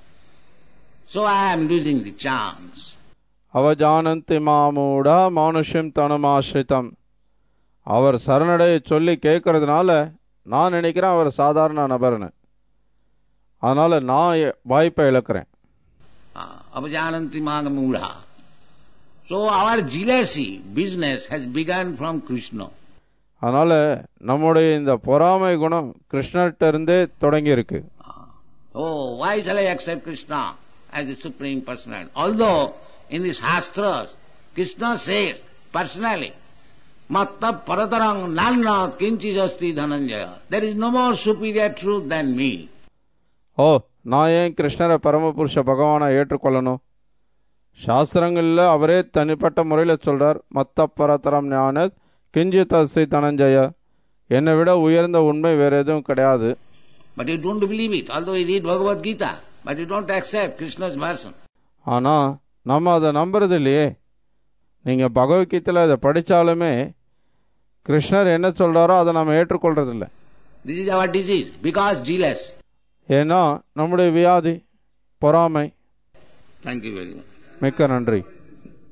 So I am losing the chance. அவஜானந்தி மாமூடா மானுஷ்யம் தனுமாசிரிதம் அவர் சரணடைய சொல்லி கேட்கறதுனால நான் நினைக்கிறேன் அவர் சாதாரண நபர்னு அதனால் நான் எ- வாய்ப்பை இழக்கிறேன் Ah, Apajananti manga mudha. So our jealousy business has begun from Krishna. அதனால் நம்முடைய இந்த பொறாமை குணம் கிருஷ்ணர்கிட்ட இருந்தே தொடங்கியிருக்கு Oh, why shall I accept Krishna as the Supreme Personality? Although in the Shastras, Krishna says personally, Matta paratarang nannat kinchijasti dhananjaya. There is no more superior truth than me. ஓ நான் ஏன் கிருஷ்ணரை பரமபுருஷ பகவானை ஏற்றுக்கொள்ளணும் சாஸ்திரங்களில் அவரே தனிப்பட்ட முறையில் சொல்கிறார் மத்த பரதரம் ஞான கிஞ்சித் அஸ்தி தனஞ்சய என்னை விட உயர்ந்த உண்மை வேறு எதுவும் கிடையாது But you don't believe it, although you read Bhagavad Gita, but you don't accept Krishna's version. ஆனால் நம்ம அதை நம்புறது இல்லையே நீங்கள் பகவத்கீதையில் அதை படித்தாலுமே கிருஷ்ணர் என்ன சொல்கிறாரோ அதை நம்ம ஏற்றுக்கொள்றதில்ல This is our disease, because jealous. ஏன்னா நம்முடைய வியாதி பொறாமை Thank you very much. மிக்க நன்றி